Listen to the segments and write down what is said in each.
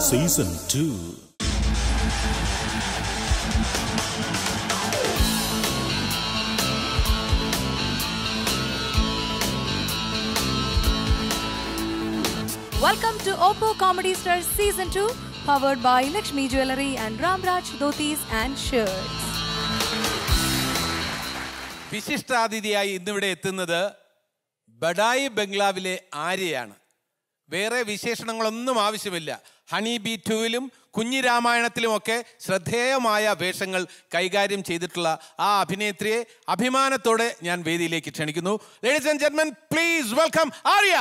Season two Welcome to Oppo Comedy Stars Season 2, powered by Lakshmi Jewelry and Ramraj Dhotis and Shirts. വിശിഷ്ടാതിഥിയായി ഇന്നിവിടെ എത്തുന്നത് ബഡായി ബംഗ്ലാവിലെ ആര്യയാണ് വേറെ വിശേഷണങ്ങളൊന്നും ആവശ്യമില്ല honey bee ടൂവിലും കുഞ്ഞിരാമായണത്തിലുമൊക്കെ ശ്രദ്ധേയമായ വേഷങ്ങൾ കൈകാര്യം ചെയ്തിട്ടുള്ള ആ അഭിനേത്രിയെ അഭിമാനത്തോടെ ഞാൻ വേദിയിലേക്ക് ക്ഷണിക്കുന്നു ലേഡീസ് ആൻഡ് ജെന്മൻ പ്ലീസ് വെൽക്കം ആര്യ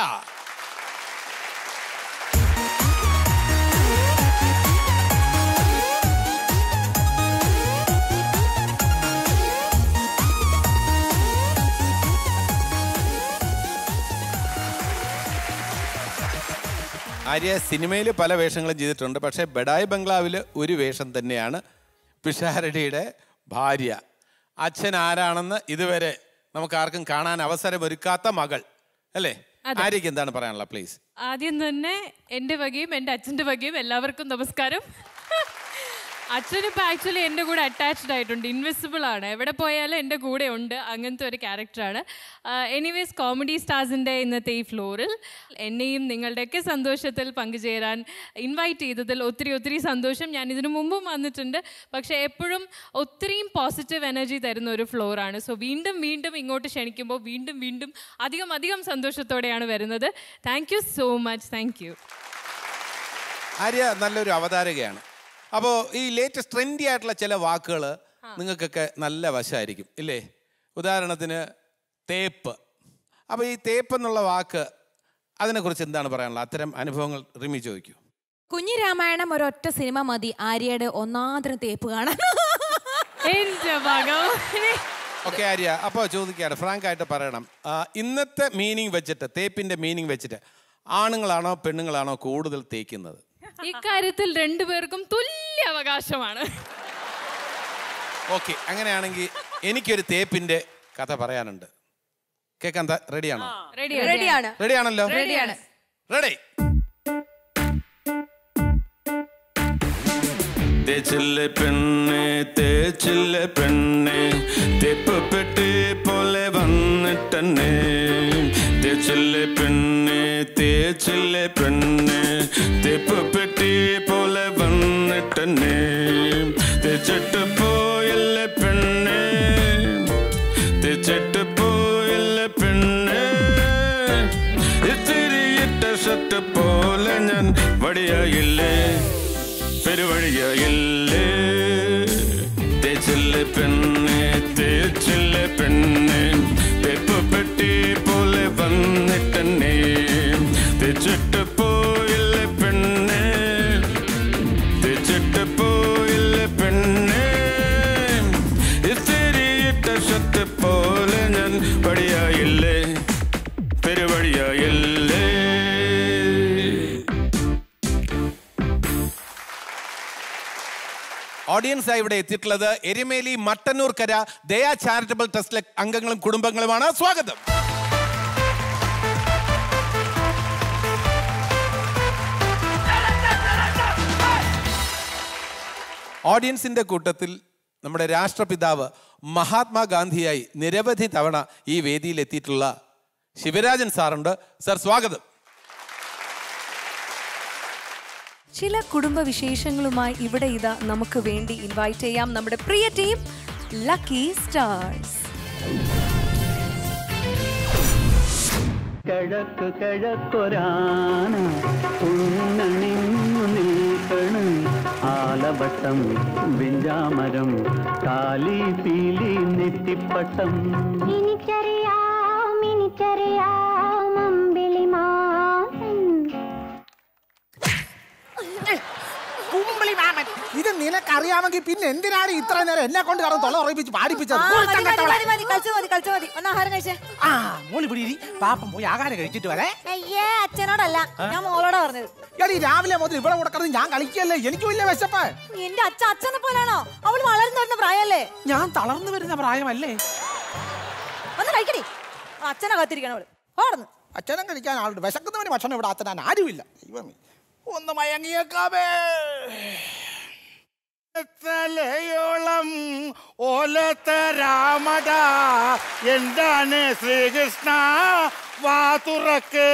ആര്യ സിനിമയിൽ പല വേഷങ്ങളും ചെയ്തിട്ടുണ്ട് പക്ഷേ ബഡായി ബംഗ്ലാവിൽ ഒരു വേഷം തന്നെയാണ് പിഷാരടിയുടെ ഭാര്യ അച്ഛൻ ആരാണെന്ന് ഇതുവരെ നമുക്ക് ആർക്കും കാണാൻ അവസരമൊരുക്കാത്ത മകൾ അല്ലേ ആര്യക്ക് എന്താണ് പറയാനുള്ള പ്ലീസ് ആദ്യം തന്നെ എൻ്റെ വകയും എൻ്റെ അച്ഛൻ്റെ വകയും എല്ലാവർക്കും നമസ്കാരം അച്ഛനിപ്പോൾ ആക്ച്വലി എൻ്റെ കൂടെ അറ്റാച്ച്ഡ് ആയിട്ടുണ്ട് ഇൻവിസിബിൾ ആണ് എവിടെ പോയാലും എൻ്റെ കൂടെ ഉണ്ട് അങ്ങനത്തെ ഒരു ക്യാരക്ടറാണ് എനിവേസ് കോമഡി സ്റ്റാർസിൻ്റെ ഇന്നത്തെ ഈ ഫ്ലോറിൽ എന്നെയും നിങ്ങളുടെയൊക്കെ സന്തോഷത്തിൽ പങ്കുചേരാൻ ഇൻവൈറ്റ് ചെയ്തതിൽ ഒത്തിരി ഒത്തിരി സന്തോഷം ഞാൻ ഇതിനു മുമ്പും വന്നിട്ടുണ്ട് പക്ഷേ എപ്പോഴും ഒത്തിരിയും പോസിറ്റീവ് എനർജി തരുന്ന ഒരു ഫ്ലോറാണ് സോ വീണ്ടും വീണ്ടും ഇങ്ങോട്ട് ക്ഷണിക്കുമ്പോൾ വീണ്ടും വീണ്ടും അധികം അധികം സന്തോഷത്തോടെയാണ് വരുന്നത് thank you so much thank you Arya നല്ലൊരു അവതാരകയാണ് അപ്പോൾ ഈ ലേറ്റസ്റ്റ് ട്രെൻഡി ആയിട്ടുള്ള ചില വാക്കുകൾ നിങ്ങൾക്കൊക്കെ നല്ല വശമായിരിക്കും ഇല്ലേ ഉദാഹരണത്തിന് തേപ്പ് അപ്പോൾ ഈ തേപ്പ് എന്നുള്ള വാക്ക് അതിനെക്കുറിച്ച് എന്താണ് പറയാനുള്ളത് അത്തരം അനുഭവങ്ങൾ റിമി ചോദിക്കൂ കുഞ്ഞിരാമായണം ഒരൊറ്റ സിനിമ മതി ആര്യയുടെ ഒന്നാന്തരം തേപ്പ് കാണാൻ എൻ്റെ ഭഗവാനെ ഓക്കെ ആര്യ അപ്പോൾ ചോദിക്കുകയാണ് ഫ്രാങ്ക് ആയിട്ട് പറയണം ആ, ഇന്നത്തെ മീനിങ് വെച്ചിട്ട് തേപ്പിൻ്റെ മീനിങ് വെച്ചിട്ട് ആണുങ്ങളാണോ പെണ്ണുങ്ങളാണോ കൂടുതൽ തേക്കുന്നത് ഇക്കാര്യത്തിൽ രണ്ടുപേർക്കും തുല്യ അവകാശമാണ് ഓക്കെ അങ്ങനെയാണെങ്കിൽ എനിക്കൊരു തേപ്പിൻ്റെ കഥ പറയാനുണ്ട് കേൾക്കാൻ റെഡിയാണോ റെഡി റെഡിയാണ് റെഡിയാണല്ലോ റെഡിയാണ് റെഡി തേച്ചില്ലേ പെണ്ണെ തേച്ചില്ലേ പെണ്ണെ തെപ്പ് പെട്ടി പോലെ വന്നിട്ടെന്നെ തേച്ചില്ലേ പെണ്ണെ തേച്ചില്ലേ പെണ്ണെ തെപ്പ് പെട്ടി പോലെ വന്നിട്ടെന്നെ തേച്ചിട്ട് പോയല്ലേ പെണ്ണെ തേച്ചിട്ട് പോയല്ലേ പെണ്ണെ ഇത്തിരി ഇട്ട ഷർട്ട് പോലെ ഞാൻ വടിയായില്ലേ പെരുവഴിയായില്ലേ തേച്ചില്ലേ പെണ്ണെ തേച്ചില്ലേ പെണ്ണെ തെപ്പ് പെട്ടി പോലെ വന്നിട്ടെന്നെ തേച്ചിട്ട് പോയില്ലേ പെണ്ണെ തേച്ചിട്ട് പോയില്ലേ പെണ്ണെ ഇത്തിരി ഇട്ട ഷർട്ട് പോലെ ഞാൻ വടിയായില്ലേ പെരുവഴിയായില്ലേ ഓഡിയൻസ് ആയി ഇവിടെ എത്തിയിട്ടുള്ളത് എരുമേലി മട്ടന്നൂർ കര ദയാ ചാരിറ്റബിൾ ട്രസ്റ്റിലെ അംഗങ്ങളും കുടുംബങ്ങളുമാണ് സ്വാഗതം ഓഡിയൻസിന്റെ കൂട്ടത്തിൽ നമ്മുടെ രാഷ്ട്രപിതാവ് മഹാത്മാഗാന്ധിയായി നിരവധി തവണ ഈ വേദിയിൽ എത്തിയിട്ടുള്ള ശിവരാജൻ സാറുണ്ട് സർ സ്വാഗതം ചില കുടുംബ വിശേഷങ്ങളുമായി ഇവിടെ ഇതാ നമുക്ക് വേണ്ടി ഇൻവൈറ്റ് ചെയ്യാം നമ്മുടെ പ്രിയ ടീം ലക്കി സ്റ്റാർസ് കിഴക്ക് കിഴക്കൊരാന ഉണ്ണണിങ്ങു നിൽക്കണ് ആലവട്ടം വിഞ്ചാമരം കാലി പീലി നെറ്റിപ്പട്ടം എനിക്കറിയാം എനിക്കറിയാം അമ്പിളി മാസൻ കുമ്പിളി മാമൻ ഇത് നിനക്കറിയാമെങ്കിൽ പിന്നെ എന്തിനാണ് ഇത്ര നേരം എന്നെ കൊണ്ട് കറന്ന് തൊള്ള ഉറപ്പിച്ച് പാടിപ്പിച്ചത് ഒരുത്തൻ കെട്ടവളെ. ആ മോളി പിടി ഇരി. പാപ്പം പോയി ആഹാരം കഴിച്ചിട്ട് വരെ അയ്യേ അച്ഛനോടല്ല ഞാൻ മോളോടാ പറഞ്ഞത് എടി രാവിലെ മുതൽ ഇവിടെ മുടക്കുന്നത് ഞാൻ കളിക്കല്ലേ എനിക്ക് വലിയ വിശപ്പ് എന്റെ അച്ഛൻ അച്ഛനെ പോലാണോ അവള് വളർന്നു വരുന്ന പ്രായല്ലേ ഞാൻ തളർന്നു വരുന്ന പ്രായമല്ലേ ഒന്ന് കഴിക്കടി അച്ഛനെ കാത്തിരിക്കണം അവള് ഓടുന്നു അച്ഛനും കഴിക്കാൻ ആളുണ്ട് വിശക്കുന്നവന് ഭക്ഷണം ഇവിടെ അച്ഛനാൻ ആരുമില്ല ദൈവമേ ഒന്ന് മയങ്ങിയേക്കാമേ തലയോളം ഓലത്തരാമട എന്താണ് ശ്രീകൃഷ്ണ വാ തുറക്ക്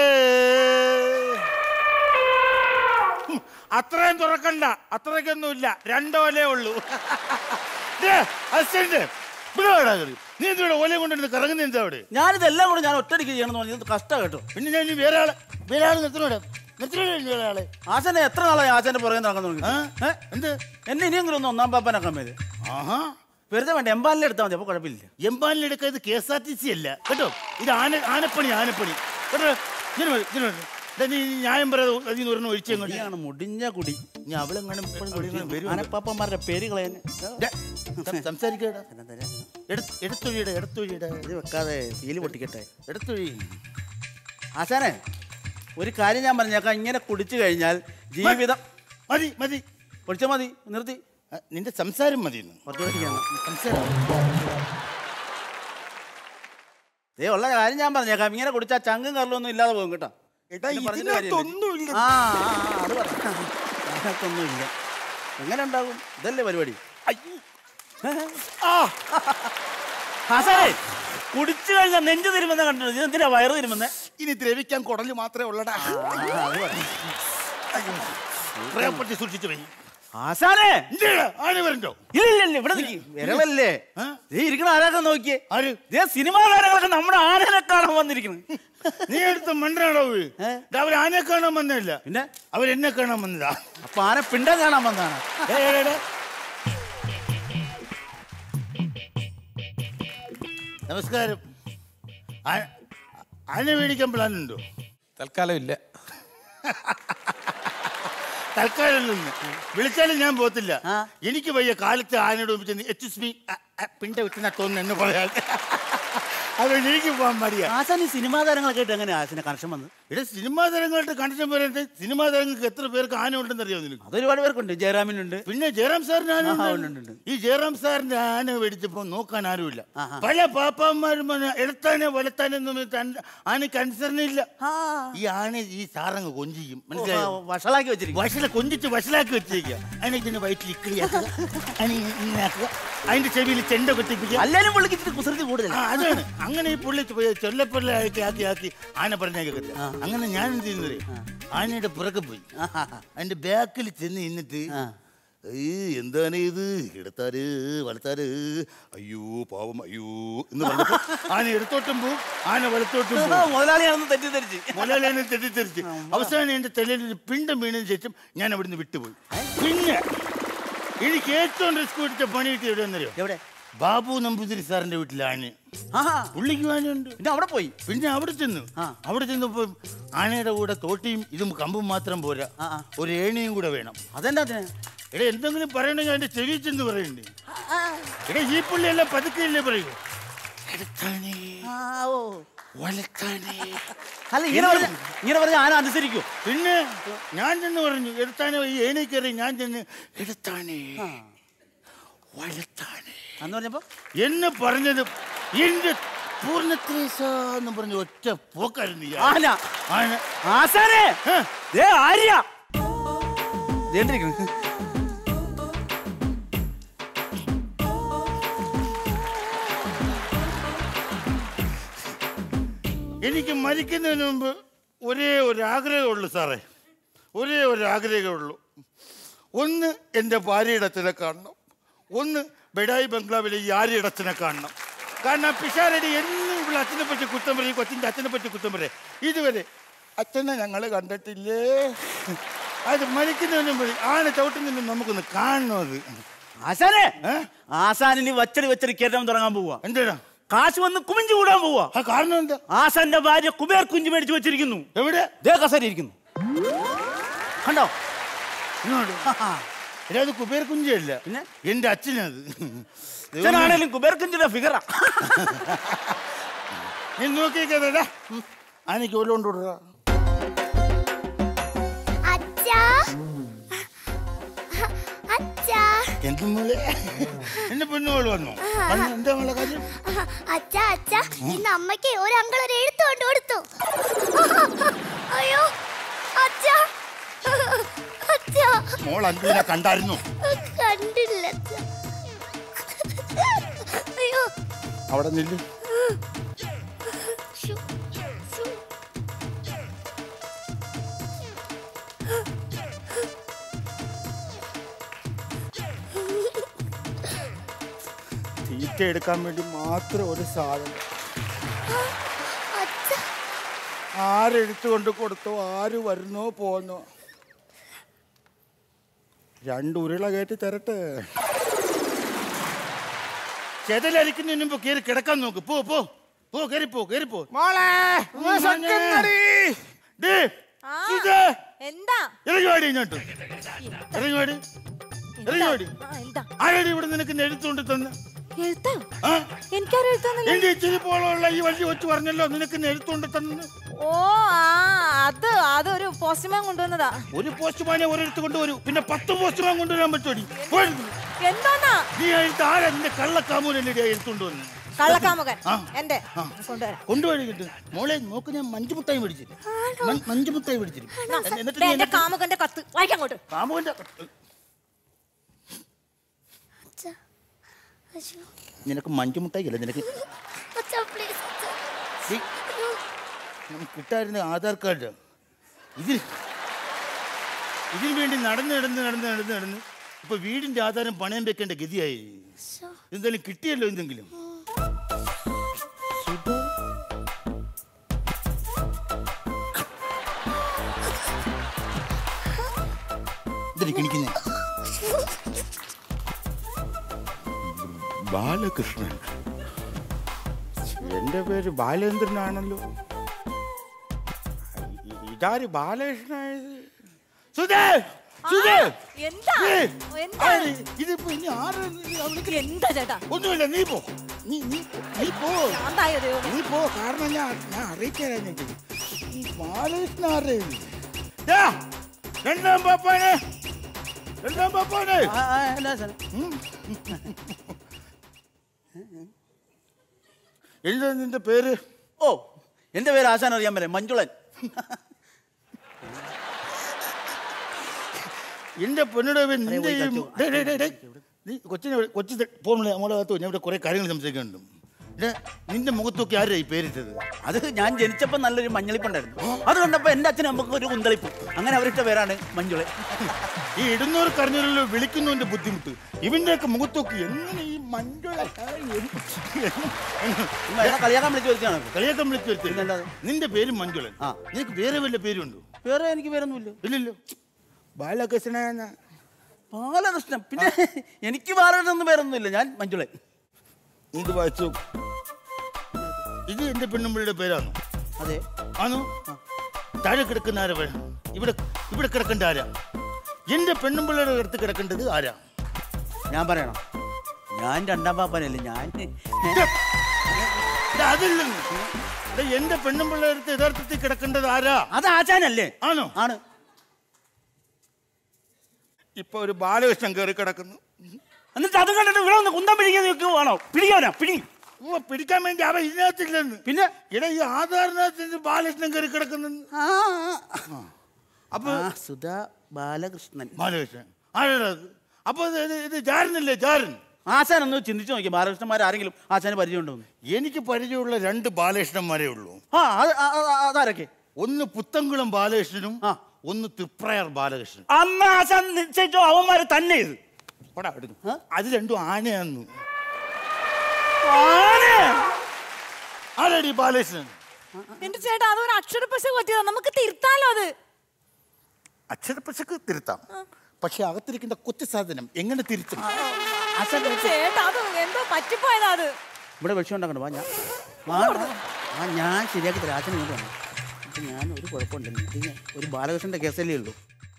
ഉം, അത്രയും തുറക്കണ്ട അത്രയ്ക്കൊന്നുമില്ല രണ്ടോലേ ഉള്ളൂ ദേ, അസിസ്റ്റന്റ്, ഇവിടെ വാടാ കയറി. നീ എന്തിവിടെ ഓലയെ കൊണ്ടിരുന്ന് കറങ്ങുന്ന എന്താ അവിടെ ഞാനിതെല്ലാം കൂടെ ഞാൻ ഒറ്റടിക്ക് ചെയ്യണമെന്ന് പറഞ്ഞത് കഷ്ടം കേട്ടോ പിന്നെ ഞാൻ ഇനി വേറെ ആള് വേറെ ആള് നിർത്തണോടെ നിർത്തണോടെ വേറെ ആളെ ആശാനെ എത്ര നാളായി ആശാന്റെ പുറകെ നടക്കാൻ തുടങ്ങി ആ? എന്ത് എന്നെ ഇനിയെങ്കിലും ഒന്ന് ഒന്നാം പാപ്പനാക്കാൻ മേല് ആഹാ വെറുതെ വേണ്ട എംബാലിൽ എടുത്താൽ മതി അപ്പൊ കുഴപ്പമില്ല എംപാലിൽ എടുക്കുക ഇത് K S R T C അല്ല കേട്ടോ ഇത് ആന ആനപ്പണി ആനപ്പണി കേട്ടോ ഇതിന് വരൂ, ഇതിന് വരൂ. ദാ നീ ഈ ന്യായം പറയാതെ അതിൽ നിന്ന് ഒരെണ്ണം ഒഴിച്ചു അങ്ങോട്ട് കുടിയാണ് മുടിഞ്ഞ കുടി ഇനി അവളെങ്ങനെ ഇപ്പോഴും കുടിക്കാൻ വരുമോ? ആനപ്പാപ്പന്മാരുടെ പേര് കളയാൻ ദേ, സം- സംസാരിക്കടാ എടുത്ത് എടുത്തൊഴിയുടെ എടുത്തൊഴിയുടെ ഇത് വെക്കാതെ ഫീല് പൊട്ടിക്കട്ടെ എടുത്തൊഴി ആശാനെ ഒരു കാര്യം ഞാൻ പറഞ്ഞേക്കാം ഇങ്ങനെ കുടിച്ചു കഴിഞ്ഞാൽ ജീവിതം മതി മതി ഒഴിച്ചാൽ മതി നിർത്തി ആ, നിന്റെ സംസാരം മതി ഇന്ന്. കുറച്ച് പേടിക്കാണ് സംസാരം ഏ ഉള്ള കാര്യം ഞാൻ പറഞ്ഞേക്കാം ഇങ്ങനെ കുടിച്ചാൽ ചങ്കും കറലൊന്നും ഇല്ലാതെ പോകും കേട്ടോ എടാ, ഇത് പറഞ്ഞിട്ട് കാര്യമില്ല. ഇതിനകത്തൊന്നുമില്ല. ആ ആ, ആ, അത് പറ അതിനകത്തൊന്നുമില്ല എങ്ങനെ ഉണ്ടാകും ഇതല്ലേ പരിപാടി ആ ആശാനെ കുടിച്ചു കഴിഞ്ഞാൽ നെഞ്ചു തിരുമെന്ന് കണ്ടിട്ടുണ്ട് ഇത് എന്തിനാ വയറ് തിരുമെന്ന് ഇനി ദ്രവിക്കാൻ കുടല് മാത്രമേ ഉള്ളടാ അത് പറ പ്രയപ്പെട്ട് സൂക്ഷിച്ചു പോയി ആശാനെ എന്തിനാ ആന വരണ്ടോ ഇല്ല ഇല്ല ഇല്ല ഇവിടെ നിൽക്കി വിരളല്ലേ ആ? ദേ ഇരിക്കണ ആരാക്കാൻ നോക്കിയേ ആര് ദേ സിനിമാ താരങ്ങളൊക്കെ നമ്മുടെ ആനനെ കാണാൻ വന്നിരിക്കുന്നു നീ എടുത്ത മണ്ടനാടോ ഏ? അവർ ആനയെ കാണാൻ വന്നതല്ല പിന്നെ അവരെന്നെ കാണാൻ വന്നതാ അപ്പൊ ആന പിണ്ടം കാണാൻ വന്നതാണ് ഏ, ഏ, ഏ, ഏ. നമസ്കാരം ആ- ആന മേടിക്കാൻ പ്ലാൻ ഉണ്ടോ തൽക്കാലം ഇല്ല തൽക്കാലം നിന്ന് വിളിച്ചാലും ഞാൻ പോകത്തില്ല ആ. എനിക്ക് വയ്യ കാലത്ത് ആനയോട് ഒപ്പിച്ച് എച്ച് മീ പിണ്ട വിട്ടുന്ന തോന്നുന്നു എന്ന് പറയാൻ അതുകൊണ്ട് എനിക്ക് പോകാൻ മടിയാ ആശാൻ ഈ സിനിമാ താരങ്ങളൊക്കെ ആയിട്ട് എങ്ങനെ ആശാനെ കണക്ഷൻ വന്ന് ഇവിടെ സിനിമാ താരങ്ങളായിട്ട് കണ്ടിട്ട് പറയുന്നത് സിനിമാ താരങ്ങൾക്ക് എത്ര പേർക്ക് ആന ഉണ്ടെന്ന് അറിയാമോ നിനക്ക് അതൊരുപാട് പേർക്കുണ്ട് ജയറാമിനുണ്ട് പിന്നെ ജയറാം സാറിന് ആന ആഹാ, ഉണ്ട്. ഉണ്ട്, ഉണ്ട്. ഈ ജയറാം സാറിന്റെ ആന മേടിച്ചപ്പോ നോക്കാൻ ആരുമില്ല ആഹാ. പല പാപ്പാന്മാരും പറഞ്ഞ് എടുത്താനെ വലത്താനെന്നും ആനയ്ക്ക് അനുസരണയില്ല ഈ ആന ഈ സാറങ്ങ് കൊഞ്ചിക്കും മനസ്സിലായോ വഷളാക്കി വെച്ചിരിക്കും വഷല കൊഞ്ചിച്ച് വഷലാക്കി വെച്ചേക്കുക അതിനെ ഇതിന്റെ വയറ്റിൽ ഇക്കിളിയാക്കുക അതിനെ ഇങ്ങനെ ആക്കുക അതിന്റെ ചെവിയിൽ ചെണ്ട കൊത്തിപ്പിക്കുക അല്ലാലും പുള്ളിക്ക് ഇത്തിരി കുസൃതി കൂടുതൽ ആ, അതാണ് അങ്ങനെ ഈ പുള്ളി ചൊല്ലപ്പുള്ള ആക്കി ആക്കി ആക്കി ആന പറഞ്ഞേക്കത്തില്ല അങ്ങനെ ഞാൻ എന്ത് ചെയ്യുന്നത് ആനയുടെ പുറകെ പോയി അതിന്റെ ബാക്കിൽ ചെന്ന് നിന്നിട്ട് ഏയ് എന്താണ് ഇത് എടുത്താര് വളർത്താര് അയ്യോ പാവം അയ്യോ എന്ന് പറഞ്ഞപ്പോ ആന എടുത്തോട്ടും പോവും ആന വലത്തോട്ടും പോവും മുതലാളിയാണെന്ന് തെറ്റിദ്ധരിച്ച് മുതലാളിനെ തെറ്റിദ്ധരിച്ച് അവസാനം എന്റെ തലയിൽ ഒരു പിണ്ടം വീണതിന് ശേഷം ഞാൻ അവിടുന്ന് വിട്ടുപോയി പിന്നെ എനിക്ക് ഏറ്റവും റിസ്ക് പിടിച്ച പണി കിട്ടിയ എവിടെ എന്നറിയോ എവിടെ ബാബു നമ്പൂതിരി സാറിന്റെ വീട്ടിലാണ് ആഹാ പുള്ളിക്ക് ആനയുണ്ട് പിന്നെ അവിടെ പോയി പിന്നെ അവിടെ ചെന്നു ആ. അവിടെ ചെന്നപ്പോ ആനയുടെ കൂടെ തോട്ടിയും ഇതും കമ്പും മാത്രം പോരാ ആ, ആ. ഒരു ഏണിയും കൂടെ വേണം അതെന്താ അതിന്? എടാ എന്തെങ്കിലും പറയണെങ്കിൽ അതിന്റെ ചെവി ചെന്ന് പറയണ്ടേ എടാ ഈ പുള്ളിയെല്ലാം പതുക്കെയല്ലേ പറയൂ എടുത്താനേ ആ, ഓ. വലത്താനേ അല്ല ഇങ്ങനെ പറഞ്ഞ ഇങ്ങനെ പറഞ്ഞ ആന അനുസരിക്കൂ പിന്നെ ഞാൻ ചെന്ന് പറഞ്ഞു എടുത്താനേ ഈ ഏണി കയറി ഞാൻ ചെന്ന് എടുത്താനേ വലത്താനേ എന്ന് പറഞ്ഞപ്പോ എന്ന് പറഞ്ഞത് എന്റെ പൂർണ്ണത്രേസ എന്ന് പറഞ്ഞ ഒറ്റ പോക്കായിരുന്നു ഈ ആന. ആന ആന ആശാനെ ഏ? ദേ ആര്യ ദേ കണ്ടിരിക്കുന്നു. എനിക്ക് മരിക്കുന്നതിന് മുമ്പ് ഒരേ ഒരു ആഗ്രഹമുള്ളൂ സാറേ ഒരേ ഒരു ആഗ്രഹമുള്ളൂ ഒന്ന് എൻ്റെ ഭാര്യയുടെ അച്ഛനെ കാണണം ഒന്ന് ബെഡായി ബംഗ്ലാവിലെ ഈ ആര്യയുടെ അച്ഛനെ കാണണം കാരണം പിഷാരടി എന്നും ഇവിടെ അച്ഛനെ പറ്റി കുറ്റം പറയും കൊച്ചിൻ്റെ അച്ഛനെ പറ്റി കുറ്റം പറയും ഇതുവരെ അച്ഛനെ ഞങ്ങൾ കണ്ടിട്ടില്ലേ അത് മരിക്കുന്നതിന് മുമ്പ് ആന ചവിട്ടുന്നതിന് നമുക്കൊന്ന് കാണണം അത് ആശാനെ ഏ? ആശാനിനി വച്ചടി വച്ചടി കയറ്റാൻ തുടങ്ങാൻ പോവാ എന്താ കാശ് വന്ന് കുമിഞ്ചു കൂടാൻ പോവാ ആ കാരണം എന്താ ആശാന്റെ ഭാര്യ കുബേർ കുഞ്ചു മേടിച്ചു വെച്ചിരിക്കുന്നു എവിടെ ദേ കസേര ഇരിക്കുന്നു കണ്ടോ ഇങ്ങോട്ട് എടാ, അത് കുബേർ കുഞ്ചല്ല പിന്നെ? എന്റെ അച്ഛനത് അച്ഛനാണേലും കുബേർ കുഞ്ചിന്റെ ഫിഗറാ നീ നോക്കിക്കതാ ആനയ്ക്ക് ഓലോണ്ട് വിടുക അച്ഛാ അച്ഛാ എന്ത് മോളെ എന്റെ പെണ്ണുകൾ വന്നു വന്നു, എന്താ മോളെ കാര്യം അച്ഛാ അച്ഛാ ഇന്ന് അമ്മയ്ക്ക് ഒരു അങ്കിൾ ഒരു എഴുത്ത് കൊണ്ട് കൊടുത്തു അയ്യോ അച്ഛാ മോൾ അഞ്ജുവിനെ കണ്ടായിരുന്നു കണ്ടില്ല അച്ഛാ. അയ്യോ അവിടെ നില്ല് ശ്ശോ, ശ്ശോ. തീറ്റ എടുക്കാൻ വേണ്ടി മാത്രം ഒരു സാധനം അച്ഛാ ആരെടുത്തു കൊണ്ട് കൊടുത്തോ ആര് വരുന്നോ പോന്നോ രണ്ട് ഉരുള കയറ്റി തരട്ടെ ചെതലരിക്കുന്നതിന് മുമ്പ് കയറി കിടക്കാൻ നോക്ക് പോ പോ പോ കയറി പോ കയറി പോ മോളെ ദേ, ആ, സുധേ, എന്താ ഇറങ്ങി വാടി ഇങ്ങോട്ട് ഇറങ്ങി വാടി ഇറങ്ങി വാടി ആ, എന്താ ആരാടി ഇവിടെ നിനക്ക് എഴുത്തുകൊണ്ട് തന്നെ എഴുത്താ ആ എനിക്കാരും എഴുത്താന്നില്ല എന്റെ ഇച്ചിരി പോലുള്ള ഈ വഴി വെച്ച് പറഞ്ഞല്ലോ നിനക്ക് എഴുത്തുകൊണ്ട് തന്നെ ഓ ആ അത് അതൊരു പോസ്റ്റ്മാൻ കൊണ്ടുവന്നതാ ഒരു പോസ്റ്റ്മാനെ ഒരിടത്ത് കൊണ്ടുവരൂ പിന്നെ പത്ത് പോസ്റ്റ്മാൻ കൊണ്ടുവരാൻ പറ്റുമോടി എന്താന്നാ നീ എഴുത്ത് ആരാ നിന്റെ കള്ളക്കാമൂലല്ലേ എഴുത്തുകൊണ്ട് വന്നു കള്ളക്കാമുകൻ ആ. എന്റെ ആ. കൊണ്ടുവരാം കൊണ്ടുപോയിട്ട് മോളെ നോക്ക് ഞാൻ മഞ്ചുമുട്ടായി മേടിച്ചു മ- മഞ്ചുമുട്ടായി മേടിച്ചിട്ട് എന്നിട്ട് ദേ, നീ എന്റെ എന്നിട്ട് കാമുകന്റെ കത്ത് വായിക്കങ്ങോട്ട് കാമുവിന്റെ അച്ഛാ അയ്യോ നിനക്ക് മഞ്ചുമുട്ടായി അല്ല നിനക്ക് അച്ഛാ പ്ലീസ് അച്ഛാ ഈ നമുക്ക് കിട്ടായിരുന്ന ആധാർ കാർഡ് ഇതിൽ ഇതിനു വേണ്ടി നടന്ന് നടന്ന് നടന്ന് നടന്ന് നടന്ന് ഇപ്പൊ വീടിന്റെ ആധാരം പണയം വെക്കേണ്ട ഗതിയായി എന്തായാലും കിട്ടിയല്ലോ എന്തെങ്കിലും സുധ. ഇതിന് കിണിക്കുന്നേ ബാലകൃഷ്ണൻ എന്റെ പേര് ബാലേന്ദ്രനാണല്ലോ ഇ- ഇതാര് ബാലകൃഷ്ണനായത് സുധേ സുധേ എന്താ ഏയ്, എന്താ ആര്? ഇതിപ്പോ ഇനി ആര് അവൾക്ക് എന്താ ചേട്ടാ ഒന്നുമില്ല നീ പോ നീ നീ നീ പോ ശാന്തായോ ദൈവമേ നീ പോ കാരണം ഞാൻ ഞാൻ അറിയിക്കാനായിട്ട് ഈ ബാലകൃഷ്ണൻ ആരുടെ ദാ, രണ്ടാം പാപ്പാനെ രണ്ടാം പാപ്പാനെ ആ, ആ, അല്ല സാറേ ഉം. എന്താ നിന്റെ പേര് ഓ എന്റെ പേര് ആശാൻ അറിയാൻ പറ്റും മഞ്ജുളൻ എന്റെ പൊന്നുടെ പേര് നിന്റെ പോയി ഈ- കളിച്ചോ. ഡേ, ഡേ, ഡേ, ഡേ. നീ കൊച്ചിനെ വിളി- കൊച്ചി പോകുമ്പോൾ നമ്മളെ അകത്ത് ഞാൻ ഇവിടെ കുറെ കാര്യങ്ങൾ സംസാരിക്കുന്നുണ്ട് ഡേ, നിന്റെ മുഖത്തൊക്കെ ആരാ ഈ പേരിട്ടത് അത് ഞാൻ ജനിച്ചപ്പോ നല്ലൊരു മഞ്ഞളിപ്പുണ്ടായിരുന്നു അത് കണ്ടപ്പോ എന്റെ അച്ഛനും അമ്മക്ക് ഒരു കുന്തളിപ്പ് അങ്ങനെ അവരിട്ട പേരാണ് മഞ്ജുളൻ ഈ ഇടുന്നവർക്ക് അറിഞ്ഞല്ലോ വിളിക്കുന്നതിന്റെ ബുദ്ധിമുട്ട് ഇവന്റെയൊക്കെ മുഖത്തൊക്കെ എങ്ങനെ ഈ മഞ്ജുള നിങ്ങൾ എന്നെ കളിയാക്കാൻ വിളിച്ചു വരുത്തിയാണ് കളിയാക്കാൻ വിളിച്ചു വരുത്തി പിന്നല്ലാതെ. നിന്റെ പേര് മഞ്ജുളൻ ആ. നിനക്ക് വേറെ വല്ല പേരുണ്ടോ വേറെ എനിക്ക് പേരൊന്നുമില്ല ഇല്ലല്ലോ ബാലകൃഷ്ണ ബാലകൃഷ്ണൻ പിന്നെ എനിക്ക് ബാലകൃഷ്ണൻ പേരൊന്നുമില്ല ഞാൻ മഞ്ജുളൻ ഇത് വായിച്ചു ഇത് എന്റെ പെണ്ണുമ്പിളിയുടെ പേരാണോ അതെ ആണോ താഴെ കിടക്കുന്ന ആരാ വേണം ഇവിടെ ഇവിടെ കിടക്കേണ്ട ആരാ എന്റെ പെണ്ണുമ്പിള്ളയുടെ അടുത്ത് കിടക്കേണ്ടത് ആരാ ഞാൻ പറയണം ഞാൻ രണ്ടാം പാപ്പനല്ലേ ഞാൻ ഇത് അതില്ലെന്ന് ഇത് എന്റെ പെണ്ണുമ്പിള്ളയുടെ അടുത്ത് യഥാർത്ഥത്തിൽ കിടക്കേണ്ടത് ആരാ അത് ആചാനല്ലേ ആണോ ആണ് ഇപ്പൊ ഒരു ബാലകൃഷ്ണൻ കയറി കിടക്കുന്നു എന്നിട്ട് അത് കണ്ടിട്ട് ഇവിടെ ഒന്ന് കുന്തം പിടിക്കാൻ നിൽക്കുവാണോ പിടിക്കാനാ പിടി ഉവ്വ് പിടിക്കാൻ വേണ്ടി അവൻ ഇതിനകത്തില്ലെന്ന് പിന്നെ ഇട ഈ ആധാറിനകത്ത് ബാലകൃഷ്ണൻ കയറി കിടക്കുന്നു ആ, അപ്പൊ ആ, സുധാ ബാലകൃഷ്ണൻ ബാലകൃഷ്ണൻ ആരാ അത് അപ്പൊ ഇത് ഇത് ഇത് ജാരനല്ലേ ജാരൻ ആശാൻ ഒന്ന് ചിന്തിച്ചു നോക്കി ബാലകൃഷ്ണന്മാർ ആരെങ്കിലും ആശാന് പരിചയമുണ്ടോ എന്ന്? എനിക്ക് പരിചയമുള്ള രണ്ട് ബാലകൃഷ്ണന്മാരേ ഉള്ളൂ ആ അത് ആ, ആ, ആ, അതാരൊക്കെ ഒന്ന് പുത്തൻകുളം ബാലകൃഷ്ണനും ആ. ഒന്ന് തൃപ്രയർ ബാലകൃഷ്ണൻ അന്ന് ആശാൻ നിശ്ചയിച്ചോ അവന്മാര് തന്നെ ഇത് പോടാ അവിടുന്ന്. അത് രണ്ടും ആനയാന്നു ആരാടി ബാലകൃഷ്ണൻ എന്റെ ചേട്ടാ അതൊരു അക്ഷരപ്പശ പറ്റിയതാ നമുക്ക് തിരുത്താലോ അത് അക്ഷരപ്പശക്ക് തിരുത്താം പക്ഷെ അകത്തിരിക്കുന്ന കൊച്ചു സാധനം എങ്ങനെ തിരുത്തും ആശാൻ ചേട്ടാ അത് എന്തോ പറ്റിപ്പോയതാ അത് ഇവിടെ വിഷയം ഉണ്ടാക്കണ്ട വാ ഞാൻ വാ, വാ. ആ ഞാൻ ശരിയാക്കി തരാം ആശാൻ ഇങ്ങോട്ട് വന്നു അപ്പൊ ഞാൻ ഒരു കുഴപ്പമുണ്ടല്ലോ ഇത് ഞാൻ- ഒരു ബാലകൃഷ്ണന്റെ കേസല്ലേ ഉള്ളൂ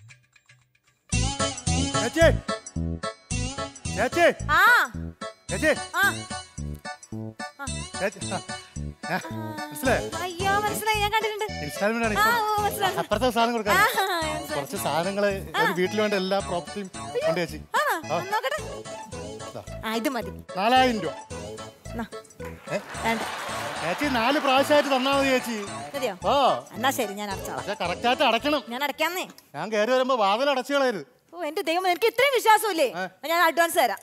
ചേച്ചേ ചേച്ചേ ആ ചേച്ചേ ആ ചേച്ചി ആ. മനസ്സിലായോ അയ്യോ മനസ്സിലായി ഞാൻ കണ്ടിട്ടുണ്ട് ഇൻസ്റ്റാൾമെന്റ് ആണ് ആ ഇപ്പം. ഓ, മനസ്സിലായി അപ്പുറത്തെ സാധനം കൊടുക്കാം ആ, മനസ്സിലായി. കുറച്ച് സാധനങ്ങള് ഒരു വീട്ടിൽ വേണ്ട എല്ലാ പ്രോപ്പർട്ടിയും കൊണ്ട് ചേച്ചി ആണോ ആ. ഒന്ന് നോക്കട്ടെ ആ ഇത് മതി നാലായിരം രൂപ എന്നാ. ഏ? വേണ്ട ചേച്ചി നാല് പ്രാവശ്യമായിട്ട് തന്നാ മതി ചേച്ചി മതിയോ ഓ എന്നാ ശരി ഞാൻ അടച്ചോളാം പക്ഷെ കറക്റ്റായിട്ട് അടയ്ക്കണം ഞാൻ അടയ്ക്കാന്നേ ഞാൻ കയറി വരുമ്പോ വാതിൽ അടച്ചു കളയരുത് ഓ ഓ എന്റെ ദൈവം എനിക്ക് ഇത്രയും വിശ്വാസമില്ലേ ഞാൻ അഡ്വാൻസ് തരാം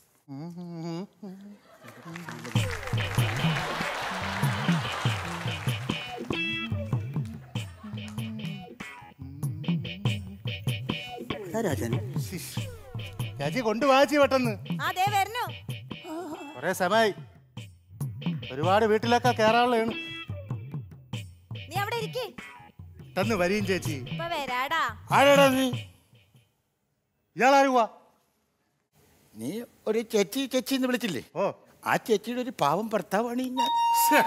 രാജൻ ചേച്ചി കൊണ്ടുവാച്ചി പെട്ടെന്ന് ആ ദേ വരുന്നു കൊറേ സമയമായി ഒരുപാട് വീട്ടിലൊക്കെ കയറാനുള്ളതാണ് നീ അവിടെ ഇരിക്കേ പെട്ടെന്ന് വരികയും ചേച്ചി ഇപ്പൊ വരാടാ ആരാടാ നീ ഇയാളാരുവാ നീ ഒരു ചേച്ചി ചേച്ചി എന്ന് വിളിച്ചില്ലേ ഓ ആ ചേച്ചിയുടെ ഒരു പാവം ഭർത്താവാണ് ഈ ഞാൻ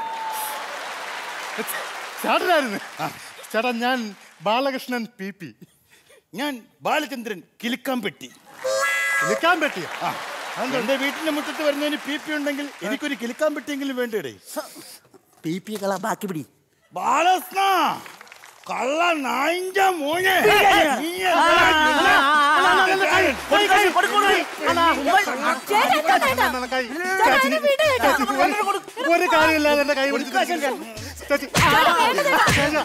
ചേട്ടനായിരുന്നു ചേട്ടാ ഞാൻ ബാലകൃഷ്ണൻ പി പി ഞാൻ ബാലചന്ദ്രൻ കിലുക്കാൻ പെട്ടി നിൽക്കാൻ പറ്റിയ ആ എന്റെ വീട്ടിന്റെ മുറ്റത്ത് വരുന്നതിന് പി പി ഉണ്ടെങ്കിൽ എനിക്കൊരു കിലുക്കാൻ പെട്ടിയെങ്കിലും വേണ്ടേ പി പി കള ബാക്കി പിടി ബാലകൃഷ്ണ കള്ള നായിന്റെ മോനെ നീ ചേട്ടാ, ചേട്ടാ, ചേട്ടാ. ചേട്ടാ, എന്നെ വിട് ചേട്ടാ. ഒരു കാര്യമില്ലാതെ എന്റെ കൈ പിടിച്ച് ചേച്ചി ചേട്ടാ, വേണ്ട ചേട്ടാ.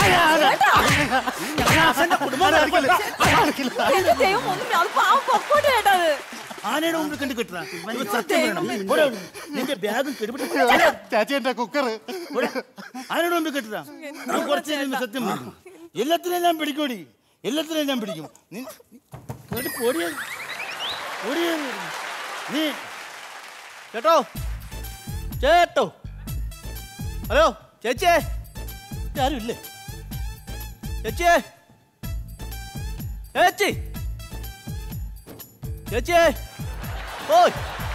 എന്റെ ദൈവം ഒന്നും അത് പാവം പൊക്കോട്ട് ചേട്ടാ അത് ആനയുടെ മുമ്പിൽ കണ്ടു കിട്ടുന്ന സത്യം പറയണം പോടാ അവിടുന്ന്. നിന്റെ ബാഗും കെടുപിടി ചേച്ചി എന്റെ കുക്കർ ആനയുടെ മുമ്പിൽ കെട്ടുന്ന ഞാൻ കുറച്ച് നേരം സത്യം പറഞ്ഞു എല്ലാത്തിനെയും ഞാൻ പിടിക്കൂടി എല്ലാത്തിനെയും ഞാൻ പിടിക്കും നീ കേട്ട് പോടിയ പോടിയ നീ കേട്ടോ ചേട്ടോ ഹലോ ചേച്ചിയെ ആരും ഇല്ലേ ചേച്ചിയെ ചേച്ചി ചേച്ചിയെ ഓയ്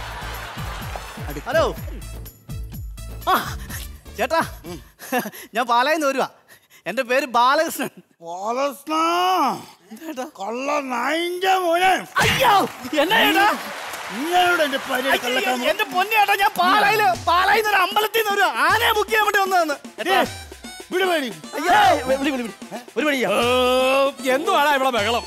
ഹലോ ആ ചേട്ടാ ഞാൻ പാലായിന്ന് വരുവാ എൻ്റെ പേര് ബാലകൃഷ്ണൻ ബാലകൃഷ്ണ കള്ള നായിന്റെ മോനെ അയ്യോ എന്നാ ചേട്ടാ നീയാണോടാ എന്റെ പരിപാടി കള്ളക്കാമ എന്റെ പൊന്നേട്ടാ ഞാൻ പാലായില് പാലായിന്ന് ഒരു അമ്പലത്തിൽ നിന്ന് ഒരു ആനയെ ബുക്ക് ചെയ്യാൻ വേണ്ടി വന്നതെന്ന് വിട് പേടി അയ്യോ വിളി വിളി വിളി ഒരു പണിയാ എന്തുവാടാ ഇവിടെ ബഹളം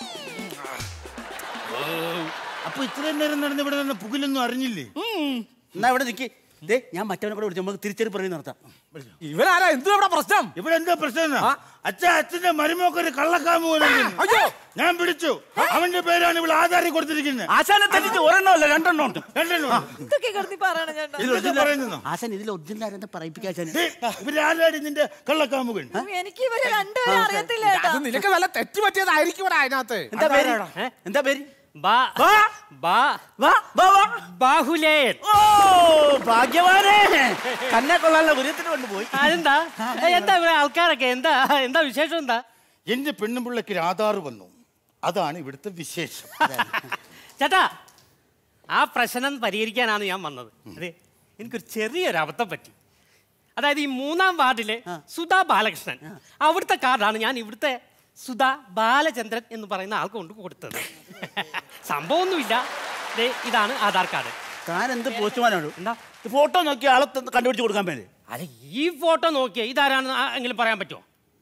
അപ്പൊ ഇത്രയും നേരം നടന്ന് ഇവിടെ നിന്ന് പുകിലൊന്നും അറിഞ്ഞില്ലേ എന്നാ ഇവിടെ നിൽക്കി ദേ ഞാൻ മറ്റവനെ കൂടെ വിളിച്ചു നമുക്ക് തിരിച്ചറി പറയും നടത്താം ഇവരാരാ എന്തു ഇവിടെ പ്രശ്നം ഇവിടെ എന്താ പ്രശ്നം അച്ഛൻ അച്ഛന്റെ മരുമൊക്കെ കള്ളക്കാമ അയ്യോ ഞാൻ പിടിച്ചു അവന്റെ പേരാണ് ഇവിടെ ആധാരം കൊടുത്തിരിക്കുന്നത് ആശാനെ തെറ്റിച്ച് ഒരെണ്ണം അല്ല രണ്ടെണ്ണം ഉണ്ട് രണ്ടെണ്ണം ഇതൊക്കെ കിടത്തി പറയണം ചേട്ടാ ഇതൊക്കെ പറയുന്നോ ആശാൻ ഇതിൽ ഒറിജിനൽ ആരെന്ന് പറയിപ്പിക്കാൻ ഇവരാരാടി നിന്റെ കള്ളക്കാമുകൻ എനിക്ക് ഇവരെ രണ്ടുപേരും അറിയത്തില്ല ചേട്ടാ അത് നിനക്ക് വല്ല തെറ്റ് പറ്റിയതായിരിക്കും ഇവിടെ അതിനകത്ത് എന്താ പേര് എന്താ പേര് ബാ- വാ ബാ- വാ വാ വാ ബാഹുലേയൻ ഓ ഭാഗ്യവാനേ കന്നെ കൊള്ളാനുള്ള ഉയരത്തിന് കൊണ്ടുപോയി അതെന്താ ഏ, എന്താ ഇവിടെ ആൾക്കാരൊക്കെ എന്താ എന്താ വിശേഷം എന്താ എന്റെ പെണ്ണുപിള്ളക്ക് ഒരു ആധാർ വന്നു അതാണ് ഇവിടുത്തെ വിശേഷം ചേട്ടാ ആ പ്രശ്നം പരിഹരിക്കാനാണ് ഞാൻ വന്നത് അതെ എനിക്കൊരു ചെറിയൊരു അബദ്ധം പറ്റി അതായത് ഈ മൂന്നാം വാർഡിലെ സുധാ ബാലകൃഷ്ണൻ അവിടുത്തെ കാർഡാണ് ഞാൻ ഇവിടുത്തെ സുധാ ബാലചന്ദ്രൻ എന്ന് പറയുന്ന ആൾക്ക് കൊണ്ട് കൊടുത്തത് സംഭവമൊന്നുമില്ല ദേ ഇതാണ് ആധാർ കാർഡ് താൻ എന്ത് പോസ്റ്റ്മാനാണ് എന്താ ഫോട്ടോ നോക്കി ആളെ ത- കണ്ടുപിടിച്ച് കൊടുക്കാൻ വേണ്ടി അല്ല ഈ ഫോട്ടോ നോക്കിയേ ഇതാരാണെന്ന് ആ- എങ്കിലും പറയാൻ പറ്റുമോ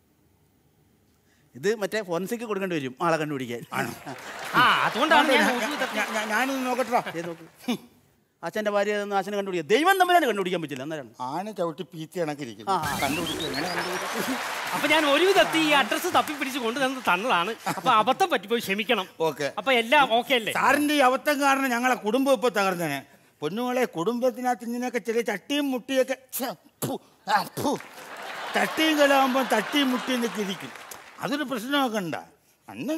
ഇത് മറ്റേ ഫോറൻസിക്ക് കൊടുക്കേണ്ടി വരും ആളെ കണ്ടുപിടിക്കാൻ ആ അതുകൊണ്ടാണ് ഞാൻ നോക്കി തപ്പി- ഞാ- ഞാ- ഞാനൊന്ന് നോക്കട്ടാ ദേ നോക്ക് അച്ഛൻ്റെ ഭാര്യ ഏതെന്ന് അച്ഛനെ കണ്ടുപിടിക്കുക ദൈവം തമ്മിലാണ് കണ്ടുപിടിക്കാൻ പറ്റില്ല അന്നേരം ആന ചവിട്ടി പീത്തി കണക്കിരിക്കുന്നു കണ്ടുപിടിച്ചു എങ്ങനെ കണ്ടുപിടിച്ചു അപ്പൊ ഞാൻ ഒരു വിധത്തിൽ ഈ അഡ്രസ്സ് തപ്പി പിടിച്ച് കൊണ്ടുവന്ന് തന്നതാണ് അപ്പൊ അബദ്ധം പറ്റിപ്പോയി ക്ഷമിക്കണം ഓക്കെ അപ്പൊ എല്ലാം ഓക്കെ അല്ലേ സാറിന്റെ ഈ അബദ്ധം കാരണം ഞങ്ങളെ കുടുംബം ഇപ്പൊ തകർന്നേനെ പൊന്നുങ്ങളെ കുടുംബത്തിനകത്ത് ഇങ്ങനെയൊക്കെ ചെറിയ ചട്ടിയും മുട്ടിയൊക്കെ ഛെ, ഫു, ആ, ഫു. തട്ടിയും കലാകുമ്പോൾ തട്ടിയും മുട്ടിയും എന്നൊക്കെ ഇരിക്കും അതൊരു പ്രശ്നമൊക്കെ ഉണ്ടാ അന്ന്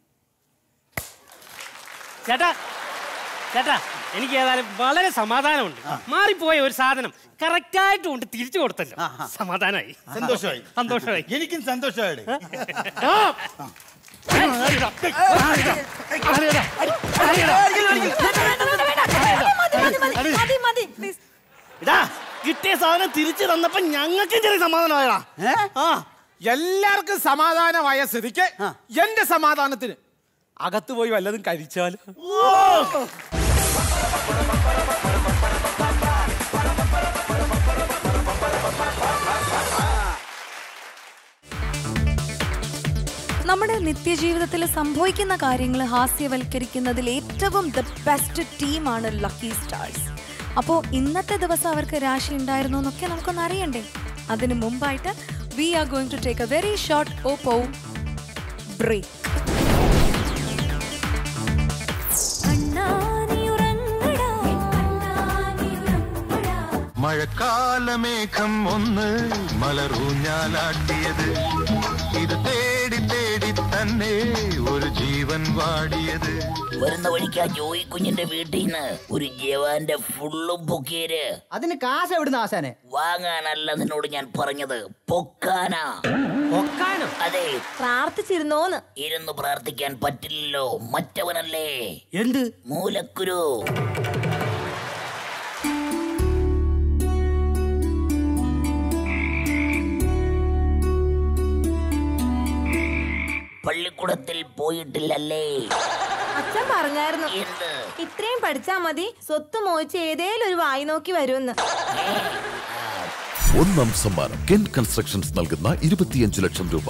ചേട്ടാ ചേട്ടാ എനിക്ക് ഏതായാലും വളരെ സമാധാനമുണ്ട് മാറിപ്പോയ ഒരു സാധനം കറക്റ്റായിട്ട് കൊണ്ട് തിരിച്ചു കൊടുത്തല്ലോ സമാധാനമായി സന്തോഷമായി സന്തോഷമായി എനിക്കും സന്തോഷമായി മതി, മതി, മതി, മതി, please. ഇതാ കിട്ടിയ സാധനം തിരിച്ചു തന്നപ്പോ ഞങ്ങൾക്ക് ചെറിയ സമാധാനമായടാ ആ എല്ലാവർക്കും സമാധാനമായ സ്ഥിതിക്ക് എന്റെ സമാധാനത്തിന് അകത്ത് പോയി വല്ലതും കഴിച്ചാൽ നമ്മുടെ നിത്യജീവിതത്തിൽ സംഭവിക്കുന്ന കാര്യങ്ങൾ ഹാസ്യവൽക്കരിക്കുന്നതിൽ ഏറ്റവും ദ ബെസ്റ്റ് ടീമാണ് ലക്കി സ്റ്റാർസ് അപ്പോൾ ഇന്നത്തെ ദിവസം അവർക്ക് രാശി ഉണ്ടായിരുന്നു എന്നൊക്കെ നമുക്കൊന്ന് അറിയണ്ടേ അതിന് മുമ്പായിട്ട് we are going to take a very short Oppo break മഴക്കാലമേഘം ഒന്ന് മലറൂഞ്ഞാലാട്ടിയത് ഇത് തേടി തേടി തന്നെ ഒരു ജീവൻ വാടിയത് വരുന്ന വഴിക്ക് ആ ജോയി കുഞ്ഞിന്റെ വീട്ടിൽ നിന്ന് ഒരു ജവാന്റെ ഫുള്ളും പൊക്കിയര് അതിന് കാശ് എവിടുന്ന ആശാനെ വാങ്ങാനല്ല നിന്നോട് ഞാൻ പറഞ്ഞത് പൊക്കാനാ പൊക്കാനോ അതെ പ്രാർത്ഥിച്ചിരുന്നോന്ന് ഇരുന്ന് പ്രാർത്ഥിക്കാൻ പറ്റില്ലല്ലോ മറ്റവനല്ലേ എന്ത് മൂലക്കുരു പള്ളിക്കൂടത്തിൽ പോയിട്ടില്ലല്ലേ അച്ഛൻ പറഞ്ഞായിരുന്നു എന്ത് ഇത്രയും പഠിച്ചാ മതി സ്വത്ത് മോഹിച്ച് ഏതേലും ഒരു വായി നോക്കി വരുമെന്ന് ഒന്നാം സമ്മാനം കെൻ കൺസ്ട്രക്ഷൻസ് നൽകുന്ന ഇരുപത്തിയഞ്ച് ലക്ഷം രൂപ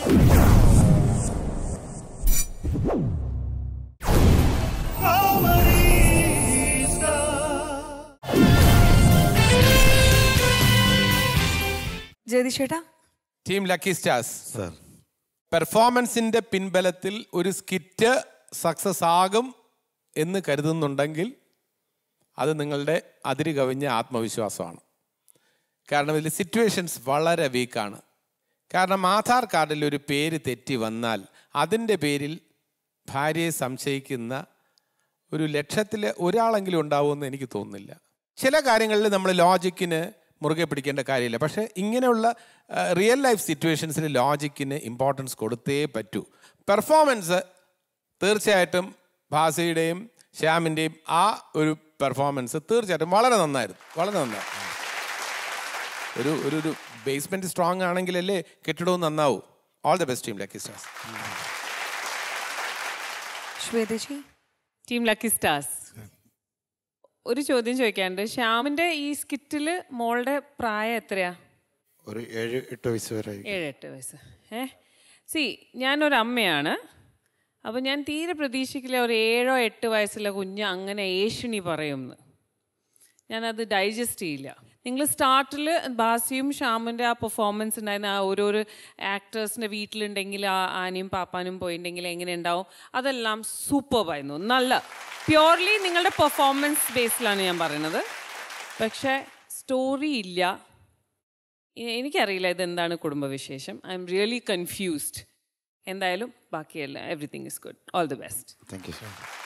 ജയതിഷേട്ടാ ടീം ലക്കി സ്റ്റാർസ് സർ പെർഫോമൻസിന്റെ പിൻബലത്തിൽ ഒരു സ്കിറ്റ് സക്സസ് ആകും എന്ന് കരുതുന്നുണ്ടെങ്കിൽ അത് നിങ്ങളുടെ അതിര് കവിഞ്ഞ ആത്മവിശ്വാസമാണ് കാരണം ഇതിൽ സിറ്റുവേഷൻസ് വളരെ വീക്കാണ് കാരണം ആധാർ കാർഡിൽ ഒരു പേര് തെറ്റി വന്നാൽ അതിൻ്റെ പേരിൽ ഭാര്യയെ സംശയിക്കുന്ന ഒരു ലക്ഷത്തിൽ ഒരാളെങ്കിലും ഉണ്ടാവുമെന്ന് എനിക്ക് തോന്നുന്നില്ല ചില കാര്യങ്ങളിൽ നമ്മൾ ലോജിക്കിന് മുറുകെ പിടിക്കേണ്ട കാര്യമില്ല പക്ഷേ ഇങ്ങനെയുള്ള റിയൽ ലൈഫ് സിറ്റുവേഷൻസിൽ ലോജിക്കിന് ഇമ്പോർട്ടൻസ് കൊടുത്തേ പറ്റൂ പെർഫോമൻസ് തീർച്ചയായിട്ടും ഭാസയുടെയും ശ്യാമിൻ്റെയും ആ ഒരു പെർഫോമൻസ് തീർച്ചയായിട്ടും വളരെ നന്നായിരുന്നു വളരെ നന്നായി ഒരു ഒരു ഒരു ബേസ്മെന്റ് സ്ട്രോങ് ആണെങ്കിലല്ലേ കെട്ടിടവും നന്നാവൂ all the best team Lucky stars ശ്വേതജി team Lucky stars ഒരു ചോദ്യം ചോദിക്കാനുണ്ട് ശ്യാമിന്റെ ഈ സ്കിറ്റില് മോളുടെ പ്രായം എത്രയാ ഒരു ഏഴ് എട്ട് വയസ്സ് വരെ ഏഴ് എട്ട് വയസ്സ് ഏ സി ഞാനൊരു അമ്മയാണ് അപ്പോൾ ഞാൻ തീരെ പ്രതീക്ഷിക്കില്ല ഒരു ഏഴോ എട്ട് വയസ്സുള്ള കുഞ്ഞ് അങ്ങനെ ഏഷണി പറയുമെന്ന് ഞാനത് ഡൈജസ്റ്റ് ചെയ്യില്ല നിങ്ങൾ സ്റ്റാർട്ടിൽ ബാസിയും ഷ്യാമിൻ്റെ ആ പെർഫോമൻസ് ഉണ്ടായിരുന്ന ആ ഓരോരോ ആക്ടേഴ്സിൻ്റെ വീട്ടിലുണ്ടെങ്കിൽ ആ ആനയും പാപ്പാനും പോയിട്ടുണ്ടെങ്കിൽ എങ്ങനെ ഉണ്ടാവും അതെല്ലാം സൂപ്പർബായിരുന്നു നല്ല പ്യോർലി നിങ്ങളുടെ പെർഫോമൻസ് ബേസിലാണ് ഞാൻ പറയുന്നത് പക്ഷേ സ്റ്റോറി ഇല്ല എ- എനിക്കറിയില്ല ഇതെന്താണ് കുടുംബവിശേഷം ഐ എം റിയലി കൺഫ്യൂസ്ഡ് എന്തായാലും ബാക്കിയല്ല everything is good all the best thank you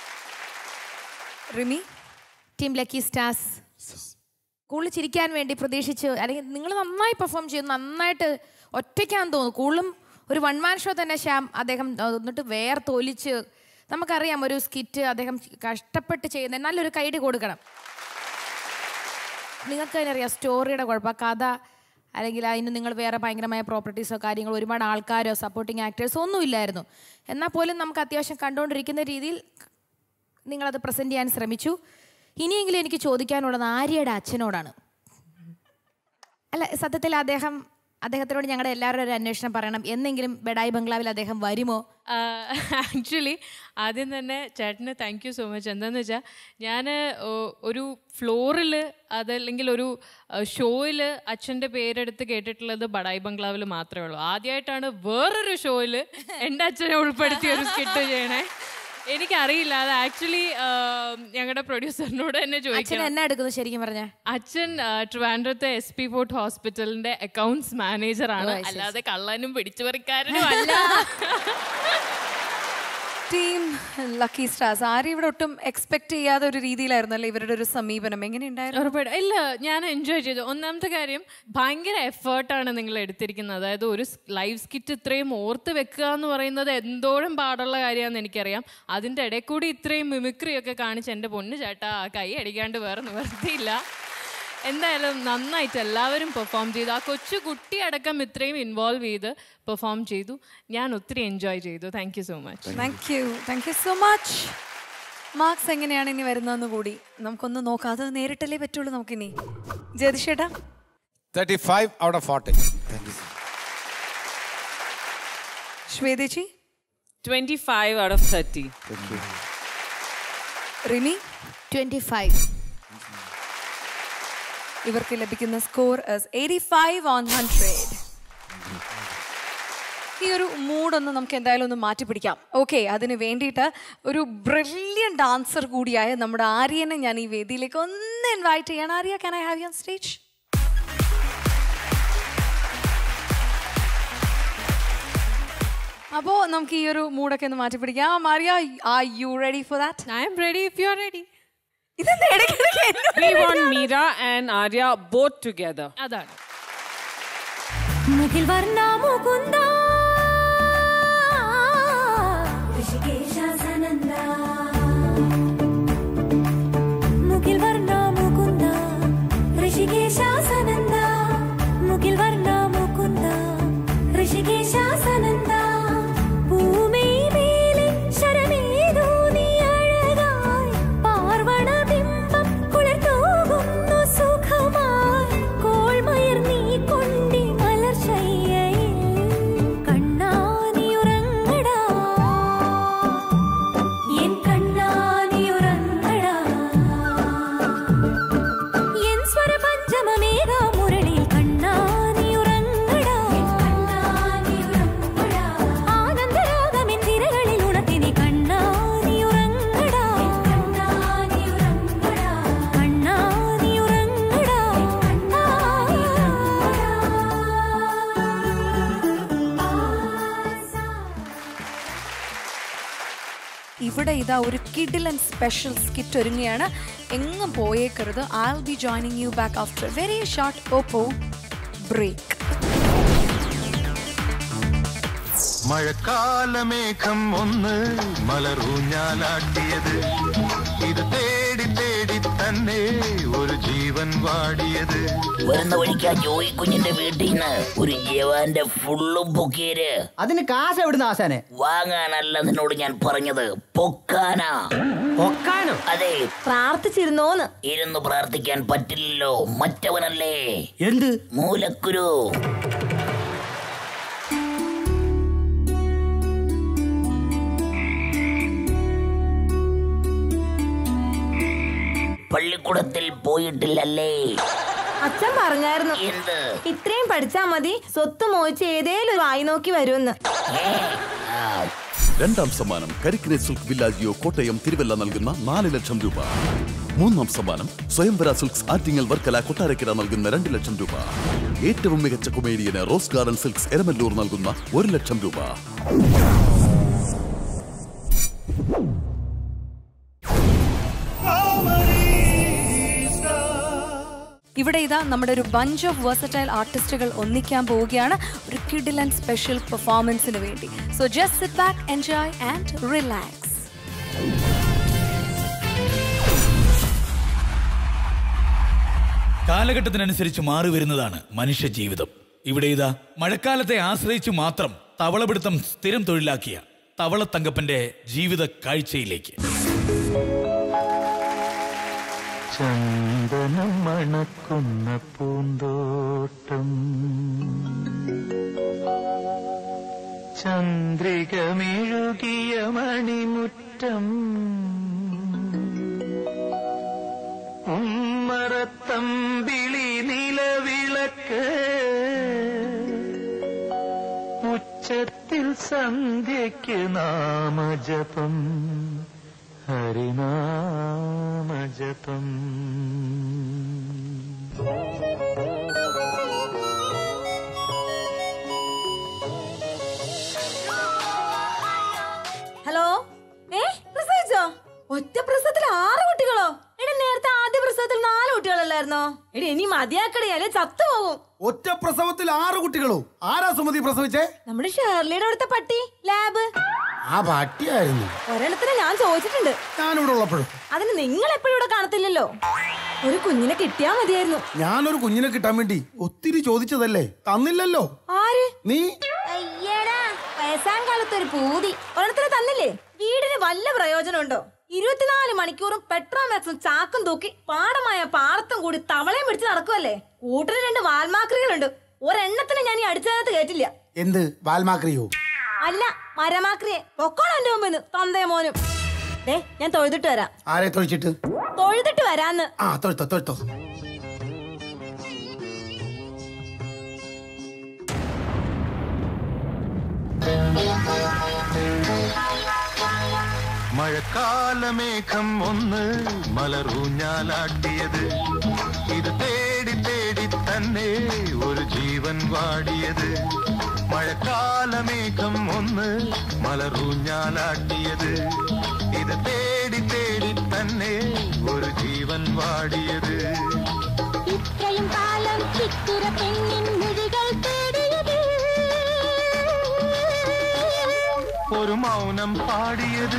Rimi team Lucky Stars കൂടുതൽ ചിരിക്കാൻ വേണ്ടി പ്രതീക്ഷിച്ച് അല്ലെങ്കിൽ നിങ്ങൾ നന്നായി പെർഫോം ചെയ്തു നന്നായിട്ട് ഒറ്റയ്ക്കാന്ന് തോന്നുന്നു കൂടുതലും ഒരു വൺ മാൻ ഷോ തന്നെ ശ്യാം അദ്ദേഹം അഹ് എന്നിട്ട് വേർത്തൊലിച്ച് നമുക്കറിയാം ഒരു സ്കിറ്റ് അദ്ദേഹം കഷ്ടപ്പെട്ട് ചെയ്യുന്ന നല്ലൊരു കൈഡി കൊടുക്കണം നിങ്ങൾക്ക് തന്നെ അറിയാം സ്റ്റോറിയുടെ കുഴപ്പം കഥ അല്ലെങ്കിൽ അതിന് നിങ്ങൾ വേറെ ഭയങ്കരമായ പ്രോപ്പർട്ടീസോ കാര്യങ്ങളോ ഒരുപാട് ആൾക്കാരോ സപ്പോർട്ടിങ് ആക്ടേഴ്സോ ഒന്നും ഇല്ലായിരുന്നു എന്നാൽ പോലും നമുക്ക് അത്യാവശ്യം കണ്ടുകൊണ്ടിരിക്കുന്ന രീതിയിൽ നിങ്ങളത് പ്രസൻറ്റ് ചെയ്യാൻ ശ്രമിച്ചു ഇനിയെങ്കിലും എനിക്ക് ചോദിക്കാനുള്ളത് ആര്യയുടെ അച്ഛനോടാണ് അല്ല സത്യത്തിൽ അദ്ദേഹം അദ്ദേഹത്തിനോട് ഞങ്ങളുടെ എല്ലാവരുടെ ഒരു അന്വേഷണം പറയണം എന്നെങ്കിലും ബെഡായി ബംഗ്ലാവിൽ അദ്ദേഹം വരുമോ ആക്ച്വലി ആദ്യം തന്നെ ചേട്ടന് താങ്ക് യു സോ മച്ച് എന്താന്ന് വെച്ചാൽ ഞാൻ ഒരു ഫ്ലോറിൽ അതല്ലെങ്കിൽ ഒരു ഷോയിൽ അച്ഛൻ്റെ പേരെടുത്ത് കേട്ടിട്ടുള്ളത് ബഡായി ബംഗ്ലാവിൽ മാത്രമേ ഉള്ളൂ ആദ്യമായിട്ടാണ് വേറൊരു ഷോയിൽ എൻ്റെ അച്ഛനെ ഉൾപ്പെടുത്തി ഒരു സ്കിറ്റ് ചെയ്യണേ എനിക്കറിയില്ല അത് ആക്ച്വലി ഞങ്ങളുടെ പ്രൊഡ്യൂസറിനോട് തന്നെ അച്ഛൻ ചോദിക്കണം എന്നാ എടുക്കുന്നു ശരിക്കും പറഞ്ഞ അച്ഛൻ ആ, ട്രിവാൻഡ്രത്തെ എസ് പി ഫോർട്ട് ഹോസ്പിറ്റലിന്റെ അക്കൗണ്ട്സ് മാനേജറാണ് ഓ, I see. അല്ലാതെ കള്ളനും പിടിച്ചുപറിക്കാരനും അല്ല ടീം ലക്കി സ്റ്റാർസ് ആരും ഇവിടെ ഒട്ടും എക്സ്പെക്ട് ചെയ്യാത്ത ഒരു രീതിയിലായിരുന്നു അല്ലേ ഇവരുടെ ഒരു സമീപനം എങ്ങനെയുണ്ടായിരുന്നു ഉറപ്പായിട്ടും ഇല്ല ഞാൻ എൻജോയ് ചെയ്തു ഒന്നാമത്തെ കാര്യം ഭയങ്കര എഫേർട്ടാണ് നിങ്ങൾ എടുത്തിരിക്കുന്നത് അതായത് ഒരു ലൈവ് സ്കിറ്റ് ഇത്രയും ഓർത്ത് വെക്കുക എന്ന് പറയുന്നത് എന്തോരം പാടുള്ള കാര്യമാണെന്ന് എനിക്കറിയാം അതിൻ്റെ ഇടയിൽ കൂടി ഇത്രയും മിമിക്രി ഒക്കെ കാണിച്ച് എൻ്റെ പൊണ്ണ് ചേട്ടാ ആ കൈ അടിക്കാണ്ട് വേറെ നിവർത്തിയില്ല എന്തായാലും നന്നായിട്ട് എല്ലാവരും പെർഫോം ചെയ്തു ആ കൊച്ചു കുട്ടി അടക്കം ഇത്രയും ഇൻവോൾവ് ചെയ്ത് പെർഫോം ചെയ്തു ഞാൻ ഒത്തിരി എൻജോയ് ചെയ്തു thank you so much thank you thank you so much marks എങ്ങനെയാണ് ഇനി വരുന്നതെന്ന് കൂടി നമുക്കൊന്ന് നോക്കാം അത് നേരിട്ടല്ലേ പറ്റുള്ളൂ നമുക്കിനി ജയതിഷേട്ടാ thirty five out of forty ശ്വേതേച്ചി twenty five out of thirty Rimi twenty five ഇവർക്ക് ലഭിക്കുന്ന score eighty five on hundred ഈ ഒരു മൂഡൊന്ന് നമുക്ക് എന്തായാലും ഒന്ന് മാറ്റി പിടിക്കാം ഓക്കെ അതിന് വേണ്ടിയിട്ട് ഒരു ബ്രില്യൻ ഡാൻസർ കൂടിയായ നമ്മുടെ ആര്യനെ ഞാൻ ഈ വേദിയിലേക്ക് ഒന്ന് ഇൻവൈറ്റ് ചെയ്യണം Arya can I have you stage അപ്പോ നമുക്ക് ഈ ഒരു മൂഡൊക്കെ ഒന്ന് മാറ്റി പിടിക്കാം മാറിയ are you ready for that I'm ready if you are ready We want Meera and Arya both together. അതാണ് മുകിൽ വർണ്ണ മുകുന്ദ ഋഷികേശാസനന്ദ മുകിൽ വർണ്ണ മുകുന്ദ ഋഷികേശാസനന്ദ മുകിൽ വർണ്ണ മുകുന്ദ ഋഷികേശാസനന്ദ ഭൂമി മേലെ ശരമേതോ നീ അഴകായി പാർവണ ബിംബം കുളിർത്തൂകുന്നു സുഖമായി കോൾമയർ നീ കൊണ്ടി മലർശയ്യയിൽ കണ്ണാനിയുറങ്ങടാ എൻ കണ്ണാനിയുറങ്ങടാ എൻ സ്വര പഞ്ചമമേഘ മുരളിൽ കണ്ണാനിയുറങ്ങടാ ആനന്ദരാഗമെൻ തിരകളിൽ ഉണർത്തിനി കണ്ണാനിയുറങ്ങടാ കണ്ണാനിയുറങ്ങടാ ഇവിടെ ഇതാ ഒരു കിഡിലൻ സ്പെഷ്യൽ സ്കിറ്റ് ഒരുങ്ങുകയാണ് എങ്ങും പോയേക്കരുത് I will be joining you back after very short Oppo break മഴക്കാലമേഘം ഒന്ന് മലറൂഞ്ഞാലാട്ടിയത് ഇത് തേടി തേടി തന്നെ ഒരു ജീവൻ വാടിയത് വരുന്ന വഴിക്ക് ആ ജോയി കുഞ്ഞിന്റെ വീട്ടിൽ നിന്ന് ഒരു ജവാന്റെ ഫുള്ളും പൊക്കിയര് അതിന് കാശ് എവിടുന്ന് ആശാനെ വാങ്ങാനല്ല നിന്നോട് ഞാൻ പറഞ്ഞത് പൊക്കാനാ പൊക്കാനോ അതെ പ്രാർത്ഥിച്ചിരുന്നോന്ന് ഇരുന്ന് പ്രാർത്ഥിക്കാൻ പറ്റില്ലല്ലോ മറ്റവനല്ലേ എന്ത് മൂലക്കുരു പള്ളിക്കൂടത്തിൽ പോയിട്ടില്ലല്ലേ അച്ഛൻ പറഞ്ഞായിരുന്നു എന്ത് ഇത്രയും പഠിച്ചാ മതി സ്വത്ത് മോഹിച്ച് ഏതേലും ഒരു ആയി നോക്കി വരുമെന്ന് രണ്ടാം സമ്മാനം കരിക്കിനെ സിൽക്ക് വില്ലാജിയോ കോട്ടയം തിരുവല്ല നൽകുന്ന നാല് ലക്ഷം രൂപ മൂന്നാം സമ്മാനം സ്വയംവര സിൽക്സ് ആറ്റിങ്ങൽ വർക്കല കൊട്ടാരക്കര നൽകുന്ന രണ്ട് ലക്ഷം രൂപ ഏറ്റവും മികച്ച കൊമേഡിയന് റോസ് ഗാർഡൻ സിൽക്സ് എരമല്ലൂർ നൽകുന്ന ഒരു ലക്ഷം രൂപ ഇവിടെ ഇതാ നമ്മുടെ ഒരു ബഞ്ച് ഓഫ് വേഴ്സറ്റൈൽ ആർട്ടിസ്റ്റുകൾ ഒന്നിക്കാൻ പോവുകയാണ് ഒരു കിഡിലൻ സ്പെഷ്യൽ പെർഫോമൻസിന് വേണ്ടി so just sit back enjoy and relax കാലഘട്ടത്തിനനുസരിച്ച് മാറി വരുന്നതാണ് മനുഷ്യ ജീവിതം ഇവിടെ ഇതാ മഴക്കാലത്തെ ആശ്രയിച്ച് മാത്രം തവളപിടുത്തം സ്ഥിരം തൊഴിലാക്കിയ തവള തങ്കപ്പന്റെ ജീവിത കാഴ്ചയിലേക്ക് ചന്ദനം മണക്കുന്ന പൂന്തോട്ടം ചന്ദ്രികമെഴുകിയ മണിമുറ്റം ഉമ്മറത്തമ്പിളി നിലവിളക്ക് ഉച്ചത്തിൽ സന്ധ്യയ്ക്ക് നാമജപം ഹരിനാമജപം ഹലോ ഏ പ്രസവിച്ചോ ഒറ്റ പ്രസവത്തിൽ ആറ് കുട്ടികളോ എടാ നേരത്തെ ആദ്യ പ്രസവത്തിൽ നാല് കുട്ടികളല്ലായിരുന്നോ എടി ഇനി മതിയാക്കടി അല്ലെ ചത്തുപോകും ഒറ്റ പ്രസവത്തിൽ ആറ് കുട്ടികളോ ആരാ സുമതി പ്രസവിച്ചേ നമ്മുടെ ഷേർലിയുടെ അവിടുത്തെ പട്ടി ലാബ് ആ പട്ടിയായിരുന്നു ഒരെണ്ണത്തിന് ഞാൻ ചോദിച്ചിട്ടുണ്ട് ഞാനിവിടെ ഉള്ളപ്പോഴും അതിന് നിങ്ങൾ എപ്പോഴും ഇവിടെ കാണത്തില്ലല്ലോ ഒരു കുഞ്ഞിനെ കിട്ടിയാ മതിയായിരുന്നു ഞാനൊരു കുഞ്ഞിനെ കിട്ടാൻ വേണ്ടി ഒത്തിരി ചോദിച്ചതല്ലേ തന്നില്ലല്ലോ ആര് നീ അയ്യടാ വയസ്സാം കാലത്ത് ഒരു പൂതി ഒരെണ്ണത്തിന് തന്നില്ലേ വീടിന് വല്ല പ്രയോജനമുണ്ടോ ഇരുപത്തിനാല് മണിക്കൂറും പെട്രോമാക്സും ചാക്കും തൂക്കി പാടമായ പാടത്തും കൂടി തവളയും പിടിച്ച് നടക്കുമല്ലേ കൂട്ടിന് രണ്ട് വാൽമാക്രികളുണ്ട് ഒരെണ്ണത്തിന് ഞാൻ ഈ അടിച്ചതിനകത്ത് കേട്ടില്ല എന്ത് വാൽമാക്രിയോ അല്ല മരമാക്രിയെ പൊക്കോളാം എന്റെ മുമ്പിന്ന് തന്തേ മോനും ദേ ഞാൻ തൊഴുതിട്ട് വരാം ആരെ തൊഴിച്ചിട്ട് തൊഴുതിട്ട് വരാന്ന് ആ തൊഴുത്തോ തൊഴുത്തോ മഴക്കാലമേഘം ഒന്ന് മലറൂഞ്ഞാലാട്ടിയത് ഇത് തേടി തേടി തന്നെ ഒരു ജീവൻ വാടിയത് മഴക്കാലമേഘം ഒന്ന് മലറൂഞ്ഞാലാട്ടിയത് ഇത് തേടി തേടി തന്നെ ഒരു ജീവൻ വാടിയത് ഇത്രയും കാലം ചിത്തിര പെണ്ണിൻ മിഴികൾ തേടിയത് ഒരു മൗനം പാടിയത്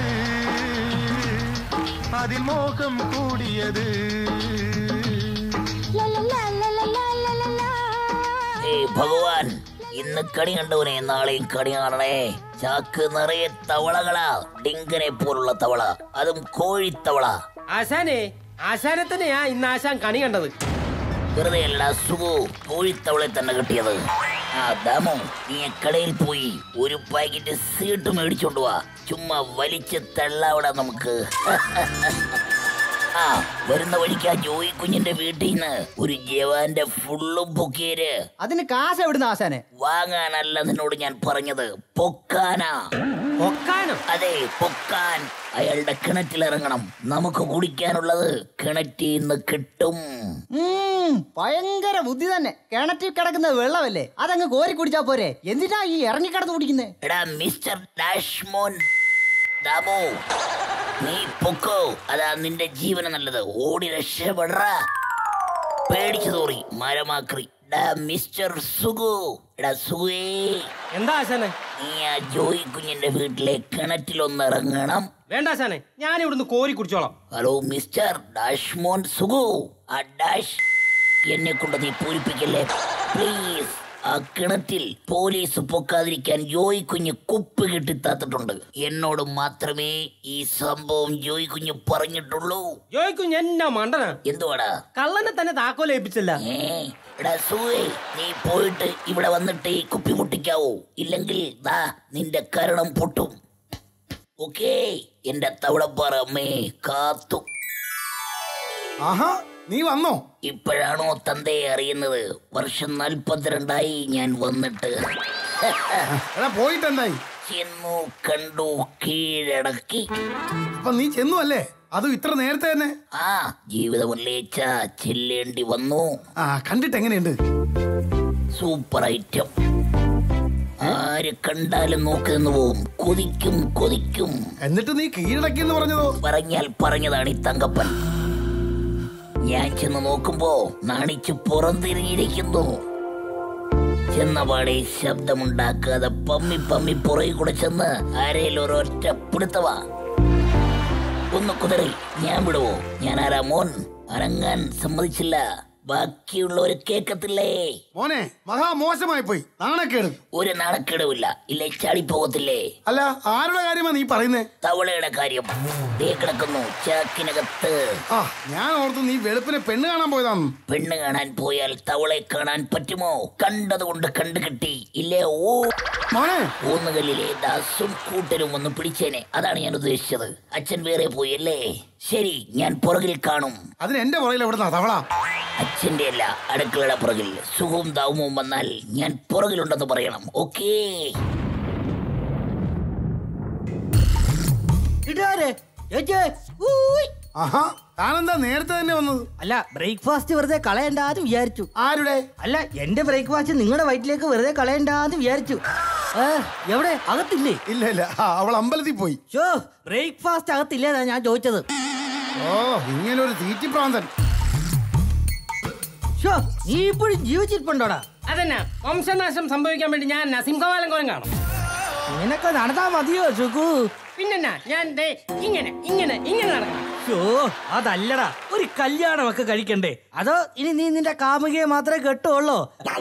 അതിൽ മോഹം കൂടിയത് ഏയ് ഭഗവാൻ ഇന്ന് കണി കണ്ടവനെ നാളെയും കണി കാണണേ ചാക്ക് നിറയെ തവളകളാ ഡിങ്കനെ പോലുള്ള തവള അതും കോഴിത്തവള ആശാനെ ആശാനെ തന്നെയാ ഇന്ന് ആശാൻ കണി കണ്ടത് വെറുതെ അല്ല സുഖു കോഴിത്തവളെ തന്നെ കിട്ടിയത് ആ ദാമു നീ കടയിൽ പോയി ഒരു പാക്കറ്റ് സീട്ട് മേടിച്ചോണ്ട് വാ ചുമ്മാ വലിച്ച് തള്ളാവിടാ നമുക്ക് ആ വരുന്ന വഴിക്ക് ആ ജോയി കുഞ്ഞിന്റെ വീട്ടിൽ നിന്ന് ഒരു ജവാന്റെ ഫുള്ളും പൊക്കിയര് അതിന് കാശ് എവിടുന്ന ആശാനെ വാങ്ങാനല്ല നിന്നോട് ഞാൻ പറഞ്ഞത് പൊക്കാനാ പൊക്കാനോ അതെ പൊക്കാൻ അയാളുടെ കിണറ്റിലിറങ്ങണം നമുക്ക് കുടിക്കാനുള്ളത് കിണറ്റിൽ നിന്ന് കിട്ടും ഉം, ഭയങ്കര ബുദ്ധി തന്നെ കിണറ്റിൽ കിടക്കുന്ന വെള്ളമല്ലേ അതങ്ങ് കോരി കുടിച്ചാ പോരെ എന്തിനാ ഈ ഇറങ്ങിക്കിടന്ന് കുടിക്കുന്നേ എടാ മിസ്റ്റർ ഡാഷ്മോൻ ദാമു നീ പൊക്കോ അതാ നിന്റെ ജീവന നല്ലത് ഓടി രക്ഷപ്പെടറ പേടിച്ചു തോറി മരമാക്രി ഡാ മിസ്റ്റർ സുഗു എടാ സുഗുവേ എന്താ ആശാനെ നീ ആ ജോയി കുഞ്ഞിന്റെ വീട്ടിലെ കിണറ്റിലൊന്ന് ഇറങ്ങണം വേണ്ട ആശാനെ ഞാൻ ഇവിടുന്ന് കോരി കുടിച്ചോളാം ഹലോ മിസ്റ്റർ ഡാഷ്മോൻ സുഗു ആ ഡാഷ് എന്നെ കൊണ്ട് നീ പൂരിപ്പിക്കല്ലേ പ്ലീസ് ആ കിണറ്റിൽ പോലീസ് പൊക്കാതിരിക്കാൻ ജോയി കുഞ്ഞ് കുപ്പ് കെട്ടിത്താത്തിട്ടുണ്ട് എന്നോട് മാത്രമേ ഈ സംഭവം ജോയി കുഞ്ഞ് പറഞ്ഞിട്ടുള്ളൂ ജോയ് കുഞ്ഞ് എന്നാ മണ്ടനാ എന്തുവാടാ കള്ളനെ തന്നെ താക്കോൽ ഏൽപ്പിച്ചല്ല ഏ എടാ സൂവേ നീ പോയിട്ട് ഇവിടെ വന്നിട്ട് ഈ കുപ്പി പൊട്ടിക്കാവോ ഇല്ലെങ്കിൽ ദാ നിന്റെ കരണം പൊട്ടും ഓക്കേ എന്റെ തവളപ്പാറ അമ്മേ കാത്തു ആഹാ നീ വന്നോ ഇപ്പോഴാണോ തന്തയെ അറിയുന്നത് വർഷം നാൽപ്പത്തിരണ്ടായി ഞാൻ വന്നിട്ട് എടാ പോയിട്ടെന്തായി ചെന്നു കണ്ടു കീഴടക്കി അപ്പൊ നീ ചെന്നു അല്ലേ അതും ഇത്ര നേരത്തെ തന്നെ ആ ജീവിതമല്ലേച്ച ചെല്ലേണ്ടി വന്നു ആ കണ്ടിട്ട് എങ്ങനെയുണ്ട് സൂപ്പർ ഐറ്റം ആര് കണ്ടാലും നോക്കി നിന്ന് പോവും കൊതിക്കും കൊതിക്കും എന്നിട്ട് നീ കീഴടക്കി എന്ന് പറഞ്ഞതോ പറഞ്ഞാൽ പറഞ്ഞതാണ് ഈ തങ്കപ്പൻ ഞാൻ ചെന്ന് നോക്കുമ്പോ നാണിച്ച് പുറംതിരിഞ്ഞിരിക്കുന്നു ചെന്നപാടെ ശബ്ദമുണ്ടാക്കാതെ പമ്മി പമ്മി പുറകെ കൂടെ ചെന്ന് ആരേലും ഒരൊറ്റ പിടുത്തവാ ഒന്ന് കുതിറി ഞാൻ വിടുവോ ഞാൻ ആരാ മോൻ അനങ്ങാൻ സമ്മതിച്ചില്ല ബാക്കിയുള്ളവര് കേക്കത്തില്ലേ മോനെ മഹാ മോശമായി പോയി നാണക്കേട് ഒരു നാണക്കേടുമില്ല ഇല്ലേ ചാടിപ്പോകത്തില്ലേ അല്ല ആരുടെ കാര്യമാ നീ പറയുന്നേ തവളയുടെ കാര്യം ദേ കിടക്കുന്നു ചാക്കിനകത്ത് ആ ഞാൻ ഓർത്തു നീ വെളുപ്പിനെ പെണ്ണ് കാണാൻ പോയതാന്ന് പെണ്ണ് കാണാൻ പോയാൽ തവളെ കാണാൻ പറ്റുമോ കണ്ടതുകൊണ്ട് കണ്ടു കിട്ടി ഇല്ലേ ഓ മോനെ ഊന്നുകല്ലിലെ ദാസും കൂട്ടരും ഒന്ന് പിടിച്ചേനെ അതാണ് ഞാൻ ഉദ്ദേശിച്ചത് അച്ഛൻ വേറെ പോയി അല്ലേ ശരി ഞാൻ പുറകിൽ കാണും അതിന് എന്റെ പുറകിൽ എവിടുന്നാ തവള അച്ഛന്റെ അല്ല അടുക്കളയുടെ പുറകിൽ സുഖവും ദാവുമവും വന്നാൽ ഞാൻ പുറകിലുണ്ടെന്ന് പറയണം ഓക്കേ ഇടാരെ ചേച്ചേ ഊയ്. ആഹാ താനെന്താ നേരത്തെ തന്നെ വന്നത് അല്ല ബ്രേക്ക്ഫാസ്റ്റ് വെറുതെ കളയണ്ടാന്ന് വിചാരിച്ചു ആരുടെ അല്ല എന്റെ ബ്രേക്ക്ഫാസ്റ്റ് നിങ്ങളുടെ വയറ്റിലേക്ക് വെറുതെ കളയണ്ടാന്ന് വിചാരിച്ചു ഏ, എവിടെ അകത്തില്ലേ ഇല്ല ഇല്ല ആ, അവൾ അമ്പലത്തിൽ പോയി ഷോ ബ്രേക്ക്ഫാസ്റ്റ് അകത്തില്ലേന്നാ ഞാൻ ചോദിച്ചത് ഓ ഇങ്ങനെ ഒരു തീറ്റിപ്രാന്തൻ ഷോ നീ ഇപ്പോഴും ജീവിച്ചിരിപ്പുണ്ടോടാ അതന്നെ വംശനാശം സംഭവിക്കാൻ വേണ്ടി ഞാൻ സിംഹവാലം കോലം കാണും നിനക്ക് നടന്നാ മതിയോ സുഖു പിന്നെന്നാ ഞാൻ ദേ ഇങ്ങനെ ഇങ്ങനെ ഇങ്ങനെ നടക്കണം ഷോ അതല്ലടാ ഒരു കല്യാണമൊക്കെ കഴിക്കണ്ടേ അതോ ഇനി നീ നിന്റെ കാമുകയെ മാത്രമേ കെട്ടുള്ളൂ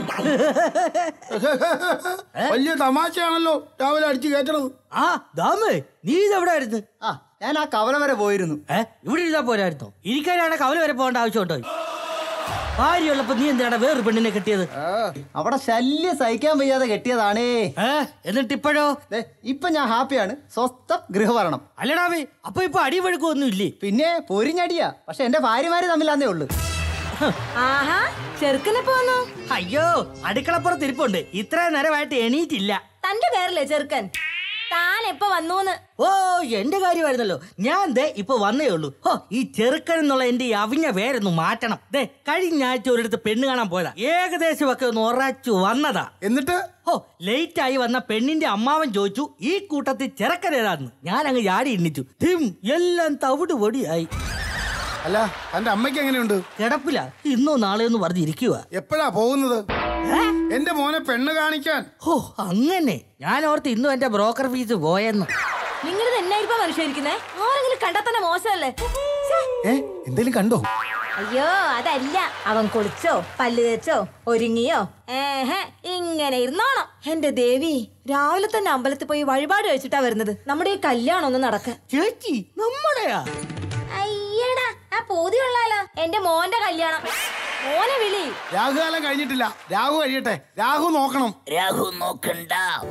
വലിയ തമാശയാണല്ലോ രാവിലെ അടിച്ചു കയറ്റണത് ആ ദാമേ നീ ഇതെവിടെ ആയിരുന്നു ആ ഞാൻ ആ കവല വരെ പോയിരുന്നു ഏ ഇവിടെ ഇരുന്നാ പോരായിരുന്നോ ഇരിക്കാനാണ് കവല വരെ പോകേണ്ട ആവശ്യമുണ്ടോ ഭാര്യയുള്ളപ്പോ നീ എന്തിനാണ് വേറൊരു പെണ്ണിനെ കെട്ടിയത് അവിടെ ശല്യം സഹിക്കാൻ വയ്യാതെ കെട്ടിയതാണേ ഏ എന്നിട്ട് ഇപ്പോഴോ ദേ, ഇപ്പൊ ഞാൻ ഹാപ്പിയാണ് സ്വസ്ഥം ഗൃഹഭരണം അല്ലടാവേ അപ്പൊ ഇപ്പൊ അടിവഴുക്കൊന്നും ഇല്ലേ പിന്നെ പൊരിഞ്ഞടിയാ പക്ഷെ എന്റെ ഭാര്യമാര് തമ്മിലാന്നേ ഉള്ളു ആഹാ ചെറുക്കനെ പോന്നു അയ്യോ അടുക്കളപ്പുറത്ത് ഇരിപ്പുണ്ട് ഇത്രയും നേരമായിട്ട് എണീറ്റില്ല തന്റെ പേരല്ലേ ചെറുക്കൻ താൻ എപ്പോ വന്നൂന്ന് ഓ എന്റെ കാര്യമായിരുന്നല്ലോ ഞാൻ ദേ ഇപ്പൊ വന്നേ ഉള്ളൂ ഓ ഈ ചെറുക്കൻ എന്നുള്ള എന്റെ ഈ അവിഞ്ഞ പേരൊന്ന് മാറ്റണം ദേ കഴിഞ്ഞ ആഴ്ച ഒരിടത്ത് പെണ്ണ് കാണാൻ പോയതാ ഏകദേശം ഒക്കെ ഒന്ന് ഉറച്ചു വന്നതാ എന്നിട്ട് ഓ ലേറ്റ് ആയി വന്ന പെണ്ണിന്റെ അമ്മാവൻ ചോദിച്ചു ഈ കൂട്ടത്തിൽ ചെറുക്കൻ ഏതാന്ന് ഞാൻ അങ്ങ് ചാടി എണ്ണിച്ചു ധിം എല്ലാം തവിട് പൊടിയായി അല്ല തന്റെ അമ്മയ്ക്ക് എങ്ങനെയുണ്ട് കിടപ്പില്ല ഇന്നോ നാളെയോ എന്ന് പറഞ്ഞിരിക്കുക എപ്പോഴാ പോകുന്നത് എന്റെ മോനെ പെണ്ണ് കാണിക്കാൻ ഓ അങ്ങനെ ഞാൻ ഓർത്ത് ഇന്നും എന്റെ ബ്രോക്കർ ഫീസ് പോയെന്ന് നിങ്ങൾ എന്നായിരിക്കും മനുഷ്യരിക്കുന്നേ ആരെങ്കിലും കണ്ടാ തന്നെ മോശമല്ലേ ഛെ, ഏ എന്തേലും കണ്ടോ അയ്യോ അതല്ല അവൻ കുളിച്ചോ പല്ല് തേച്ചോ ഒരുങ്ങിയോ ഏഹേ ഇങ്ങനെ ഇരുന്നോണം എന്റെ ദേവി രാവിലെ തന്നെ അമ്പലത്തിൽ പോയി വഴിപാട് കഴിച്ചിട്ടാ വരുന്നത് നമ്മുടെ ഈ കല്യാണം ഒന്ന് നടക്കാൻ ചേച്ചി നമ്മുടെയാ അയ്യടാ ആ പൂതി കൊള്ളാലോ എന്റെ മോന്റെ കല്യാണം മോനെ വിളി രാഹുകാലം കഴിഞ്ഞിട്ടില്ല രാഹു കഴിയട്ടെ രാഹു നോക്കണം രാഹു നോക്കണ്ട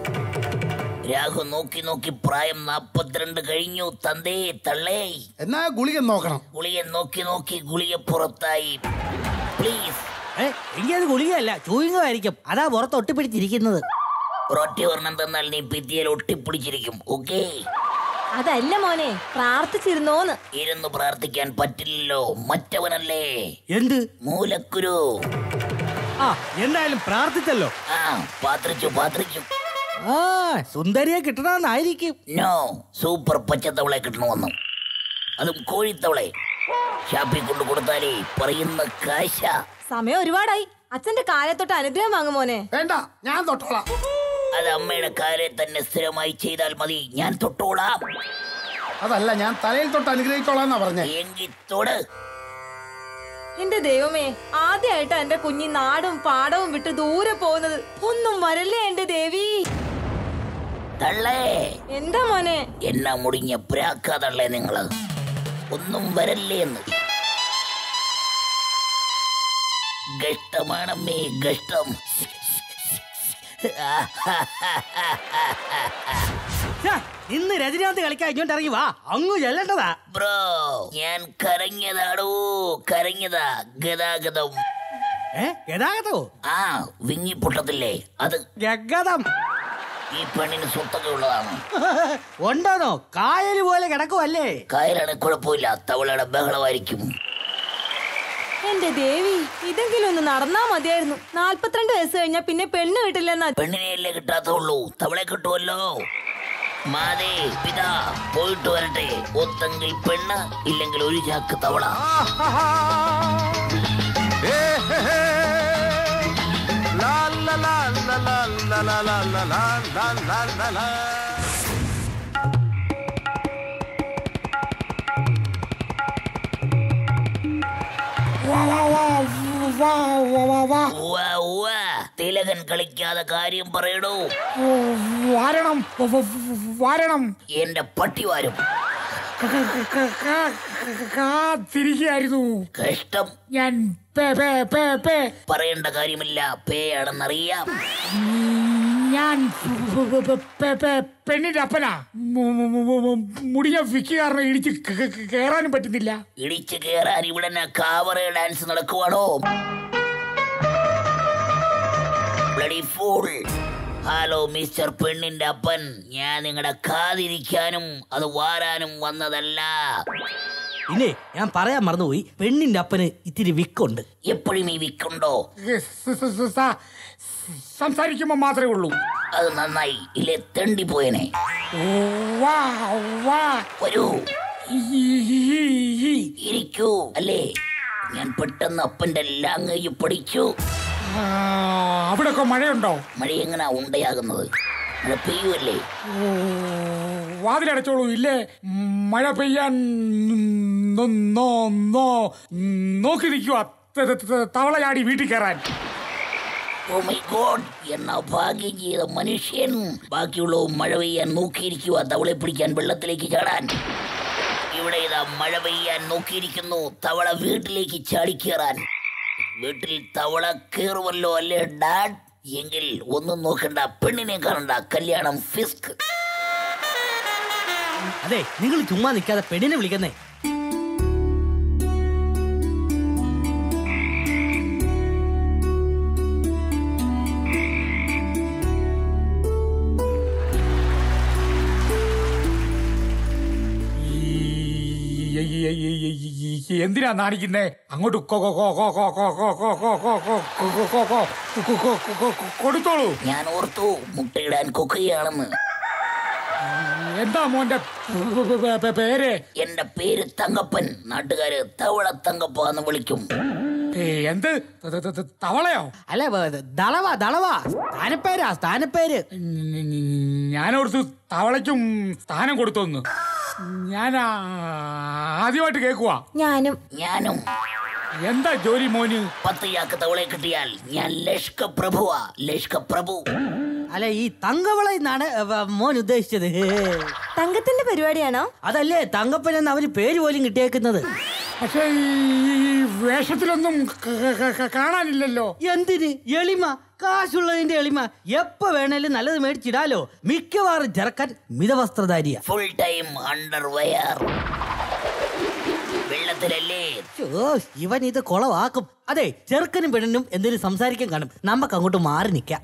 രാഹു നോക്കി നോക്കി പ്രായം നാപ്പത്തിരണ്ട് കഴിഞ്ഞു തന്തേ തള്ളേ എന്നാ ഗുളിക നോക്കണം ഗുളിയെ നോക്കി നോക്കി ഗുളിയെ പുറത്തായി പ്ലീസ് ഏ എങ്കിൽ അത് ഗുളികയല്ല ചൂയിങ്ങമായിരിക്കും അതാ പുറത്ത് ഒട്ടിപ്പിടിച്ചിരിക്കുന്നത് ഒരൊറ്റ ഒരെണ്ണം തന്നാൽ നീ ഭിത്തിയിൽ ഒട്ടിപ്പിടിച്ചിരിക്കും ഓക്കേ അതല്ല മോനെ പ്രാർത്ഥിച്ചിരുന്നോന്ന് ഇരുന്ന് പ്രാർത്ഥിക്കാൻ പറ്റില്ലല്ലോ മറ്റവനല്ലേ എന്ത് മൂലക്കുരു ആ എന്തായാലും പ്രാർത്ഥിച്ചല്ലോ ആ പാത്രിച്ചു പാത്രിച്ചു ആ സുന്ദരിയെ കിട്ടണമെന്നായിരിക്കും നോ സൂപ്പർ പച്ചത്തവളെ കിട്ടണമെന്നു അതും കോഴിത്തവളെ ഷാപ്പിൽ കൊണ്ടു കൊടുത്താലേ പറയുന്ന കാശ സമയം ഒരുപാടായി അച്ഛന്റെ കാലത്തൊട്ട് അനുഗ്രഹം വാങ്ങും മോനെ വേണ്ട ഞാൻ തൊട്ടോളാം അത് അമ്മയുടെ കാലെ തന്നെ സ്ഥിരമായി ചെയ്താൽ മതി ഞാൻ തൊട്ടോളാം അതല്ല ഞാൻ തലയിൽ തൊട്ട് അനുഗ്രഹിച്ചോളാന്നാ പറഞ്ഞേ എങ്കിൽ തൊട് എന്റെ ദൈവമേ ആദ്യമായിട്ടാ എന്റെ കുഞ്ഞി നാടും പാടവും വിട്ട് ദൂരെ പോകുന്നത് ഒന്നും വരല്ലേ എന്റെ ദേവി തള്ളേ എന്താ മോനെ എന്നാ മുടിഞ്ഞ പ്രാക്കാതള്ളേ നിങ്ങള് ഒന്നും വരല്ലേ എന്ന് ഗഷ്ടമാണമ്മേ ഗഷ്ടം ഛെ, ഇന്ന് രജനീകാന്ത് കളിക്കാൻ ഇങ്ങോട്ട് ഇറങ്ങി വാ അങ്ങ് ചെല്ലണ്ടതാ ബ്രോ ഞാൻ കരഞ്ഞതാടോ കരഞ്ഞതാ ഗതാഗതം ഏ ഗതാഗതോ ആ വിങ്ങിപ്പൊട്ടത്തില്ലേ അത് ഗഗതം ഈ പെണ്ണിന് സ്വത്തൊക്കെ ഉള്ളതാണ് ഉണ്ടോന്നോ കായല് പോലെ കിടക്കുവല്ലേ കായലാണ് കുഴപ്പമില്ല തവളയുടെ ബഹളമായിരിക്കും എന്റെ ദേവി ഇതെങ്കിലും ഒന്ന് നടന്നാ മതിയായിരുന്നു നാല്പത്തിരണ്ട് വയസ്സ് കഴിഞ്ഞാ പിന്നെ പെണ്ണ് കിട്ടില്ലെന്നാ പെണ്ണിനെയല്ലേ കിട്ടാത്തുള്ളൂ തവളെ കിട്ടുമല്ലോ മാതേ പിതാ പോയിട്ട് വരട്ടെ ഒത്തെങ്കിൽ പെണ്ണ് ഇല്ലെങ്കിൽ ഒരു ചാക്ക് തവള ഉവ്വ, ഉവ്വ. തിലകൻ കളിക്കാതെ കാര്യം പറയടോ വാരണം വാരണം എന്റെ പട്ടി വാരും തിരികെയായിരുന്നു കഷ്ടം ഞാൻ പേ പേ പേ പേ പറയേണ്ട കാര്യമില്ല പേയാണെന്നറിയാം ഞാൻ പേ- പേ- പെണ്ണിന്റെ അപ്പനാ മു- മു- മു- മു- മുടിഞ്ഞ വിക്കി കാരണം ഇടിച്ച് ക- ക- കേറാനും പറ്റുന്നില്ല ഇടിച്ചു കയറാൻ ഇവിടെ കാവറ ഡാൻസ് നടക്കുവാണോ ബ്ലഡി ഫൂൾ ഹലോ മിസ്റ്റർ പെണ്ണിന്റെ അപ്പൻ ഞാൻ നിങ്ങളുടെ കാതിരിക്കാനും അത് വാരാനും വന്നതല്ല പിന്നെ ഞാൻ പറയാൻ മറന്നുപോയി പെണ്ണിന്റെ അപ്പന് ഇത്തിരി വിക്കുണ്ട് എപ്പോഴും ഈ വിക്കുണ്ടോ സ- സ- സ- സ- സംസാരിക്കുമ്പോ മാത്രമേ ഉള്ളൂ അത് നന്നായി ഇല്ലേ തെണ്ടി പോയനെ വാ വാ വരൂ ഇരിക്കൂ അല്ലേ ഞാൻ പെട്ടെന്ന് അപ്പന്റെ ലാംഗ്വേജ് പഠിച്ചു അവിടെ ഒക്കെ മഴയുണ്ടോ മഴ എങ്ങനാ ഉണ്ടയാകുന്നത് മഴ പെയ്യുമല്ലേ ഓ, വാതിലടച്ചോളൂ ഇല്ലേ മഴ പെയ്യാൻ നോ- നോ- നോ- നോക്കി നിൽക്കുക തവള ചാടി വീട്ടിൽ കയറാൻ ഓ മൈ ഗോഡ് എന്നാ ഭാഗ്യം ചെയ്ത മനുഷ്യൻ ബാക്കിയുള്ളവ മഴ പെയ്യാൻ നോക്കിയിരിക്കുക തവളെ പിടിക്കാൻ വെള്ളത്തിലേക്ക് ചാടാൻ ഇവിടെ ഇതാ മഴ പെയ്യാൻ നോക്കിയിരിക്കുന്നു തവള വീട്ടിലേക്ക് ചാടിക്കേറാൻ വീട്ടിൽ തവള കേറുമല്ലോ അല്ലേ ഡാഡ് എങ്കിൽ ഒന്നും നോക്കണ്ട പെണ്ണിനെ കാണണ്ട കല്യാണം ഫിസ്ക് അതെ നിങ്ങൾ ചുമ്മാ നിൽക്കാതെ പെണ്ണിനെ വിളിക്കുന്നേ എന്തിനാ നാണിക്കുന്നേ അങ്ങോട്ട് കൊ- കൊ- കൊ- കൊ- കൊ- കൊ- കൊ- കൊ- കൊ- കൊ- കൊ- കൊ- കൊ- കൊ- കൊ- കൊ- കൊ- കൊ- കൊ- കൊടുത്തോളൂ ഞാൻ ഓർത്തു മുട്ടയിടാൻ കൊക്കുകയാണെന്ന് എന്താ മോന്റെ പേ- പേ- പേ- പേര് എന്റെ പേര് തങ്കപ്പൻ നാട്ടുകാര് തവള തങ്കപ്പ എന്ന് വിളിക്കും ഏ, എന്ത് ത- ത- ത- തവളയോ അല്ല വ- ദളവ ദളവ സ്ഥാനപ്പേരാ സ്ഥാനപ്പേര് ഞാനോർത്ത് തവളയ്ക്കും സ്ഥാനം കൊടുത്തോന്ന് ഞാൻ ആ- ആദ്യമായിട്ട് കേക്കുവാ ഞാനും ഞാനും എന്താ ജോലി മോന് പത്ത് ചാക്ക് തവളയെ കിട്ടിയാൽ ഞാൻ ലഷ്ക പ്രഭുവാ ലഷ്ക പ്രഭു അല്ല ഈ തങ്കവള എന്നാണ് വ- മോൻ ഉദ്ദേശിച്ചത് തങ്കത്തിന്റെ പരിപാടിയാണോ അതല്ലേ തങ്കപ്പൻ എന്ന് അവര് പേര് പോലും കിട്ടിയേക്കുന്നത് പക്ഷേ ഈ വേഷത്തിലൊന്നും ക- ക- ക- കാണാനില്ലല്ലോ എന്തിന് എളിമ കാശുള്ളതിന്റെ എളിമ എപ്പോ വേണേലും നല്ലത് മേടിച്ചിടാലോ മിക്കവാറും ചെറുക്കൻ മിതവസ്ത്രധാരിയ ഫുൾ ടൈം അണ്ടർവെയർ വെള്ളത്തിലല്ലേ ഓ ഇവൻ ഇത് കുളവാക്കും അതെ ചെറുക്കനും പെണ്ണിനും എന്തെങ്കിലും സംസാരിക്കാൻ കാണും നമുക്ക് അങ്ങോട്ട് മാറി നിൽക്കാം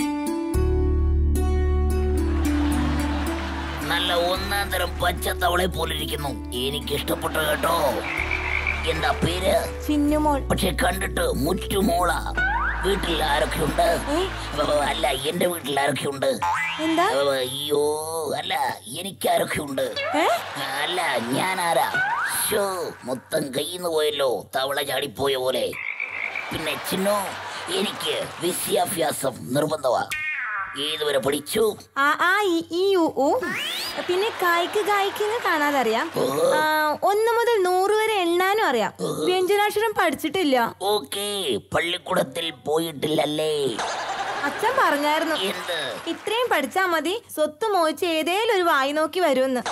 നല്ല ഒന്നാം തരം പച്ച തവളെ പോലിരിക്കുന്നു എനിക്ക് ഇഷ്ടപ്പെട്ടു കേട്ടോ എന്താ പേര് ചിന്നുമോൾ പക്ഷെ കണ്ടിട്ട് മുറ്റുമോള വീട്ടിൽ ആരൊക്കെയുണ്ട് അല്ല എന്റെ വീട്ടിൽ ആരൊക്കെയുണ്ട് എന്താ അയ്യോ അല്ല എനിക്ക് ആരൊക്കെയുണ്ട് അല്ല ഞാൻ ആരാ ഷോ മൊത്തം കയ്യിന്ന് പോയല്ലോ തവള ചാടിപ്പോയ പോലെ പിന്നെ ചിന്നു എനിക്ക് വിദ്യാഭ്യാസം നിർബന്ധമാ ഏതുവരെ പഠിച്ചു ആ ആ ഇ, ഈ ഉ ഉ പിന്നെ കായ്ക്ക് കായ്ക്കിങ് കാണാതെ അറിയാം ആ, ഒന്ന് മുതൽ നൂറ് വരെ എണ്ണാനും അറിയാം വ്യഞ്ജനാക്ഷരം പഠിച്ചിട്ടില്ല ഓക്കേ പള്ളിക്കൂടത്തിൽ പോയിട്ടില്ലല്ലേ അച്ഛൻ പറഞ്ഞായിരുന്നു ഇത്രയും പഠിച്ചാ മതി സ്വത്ത് മോഹിച്ച് ഏതേലും ഒരു വായി നോക്കി വരുമെന്ന്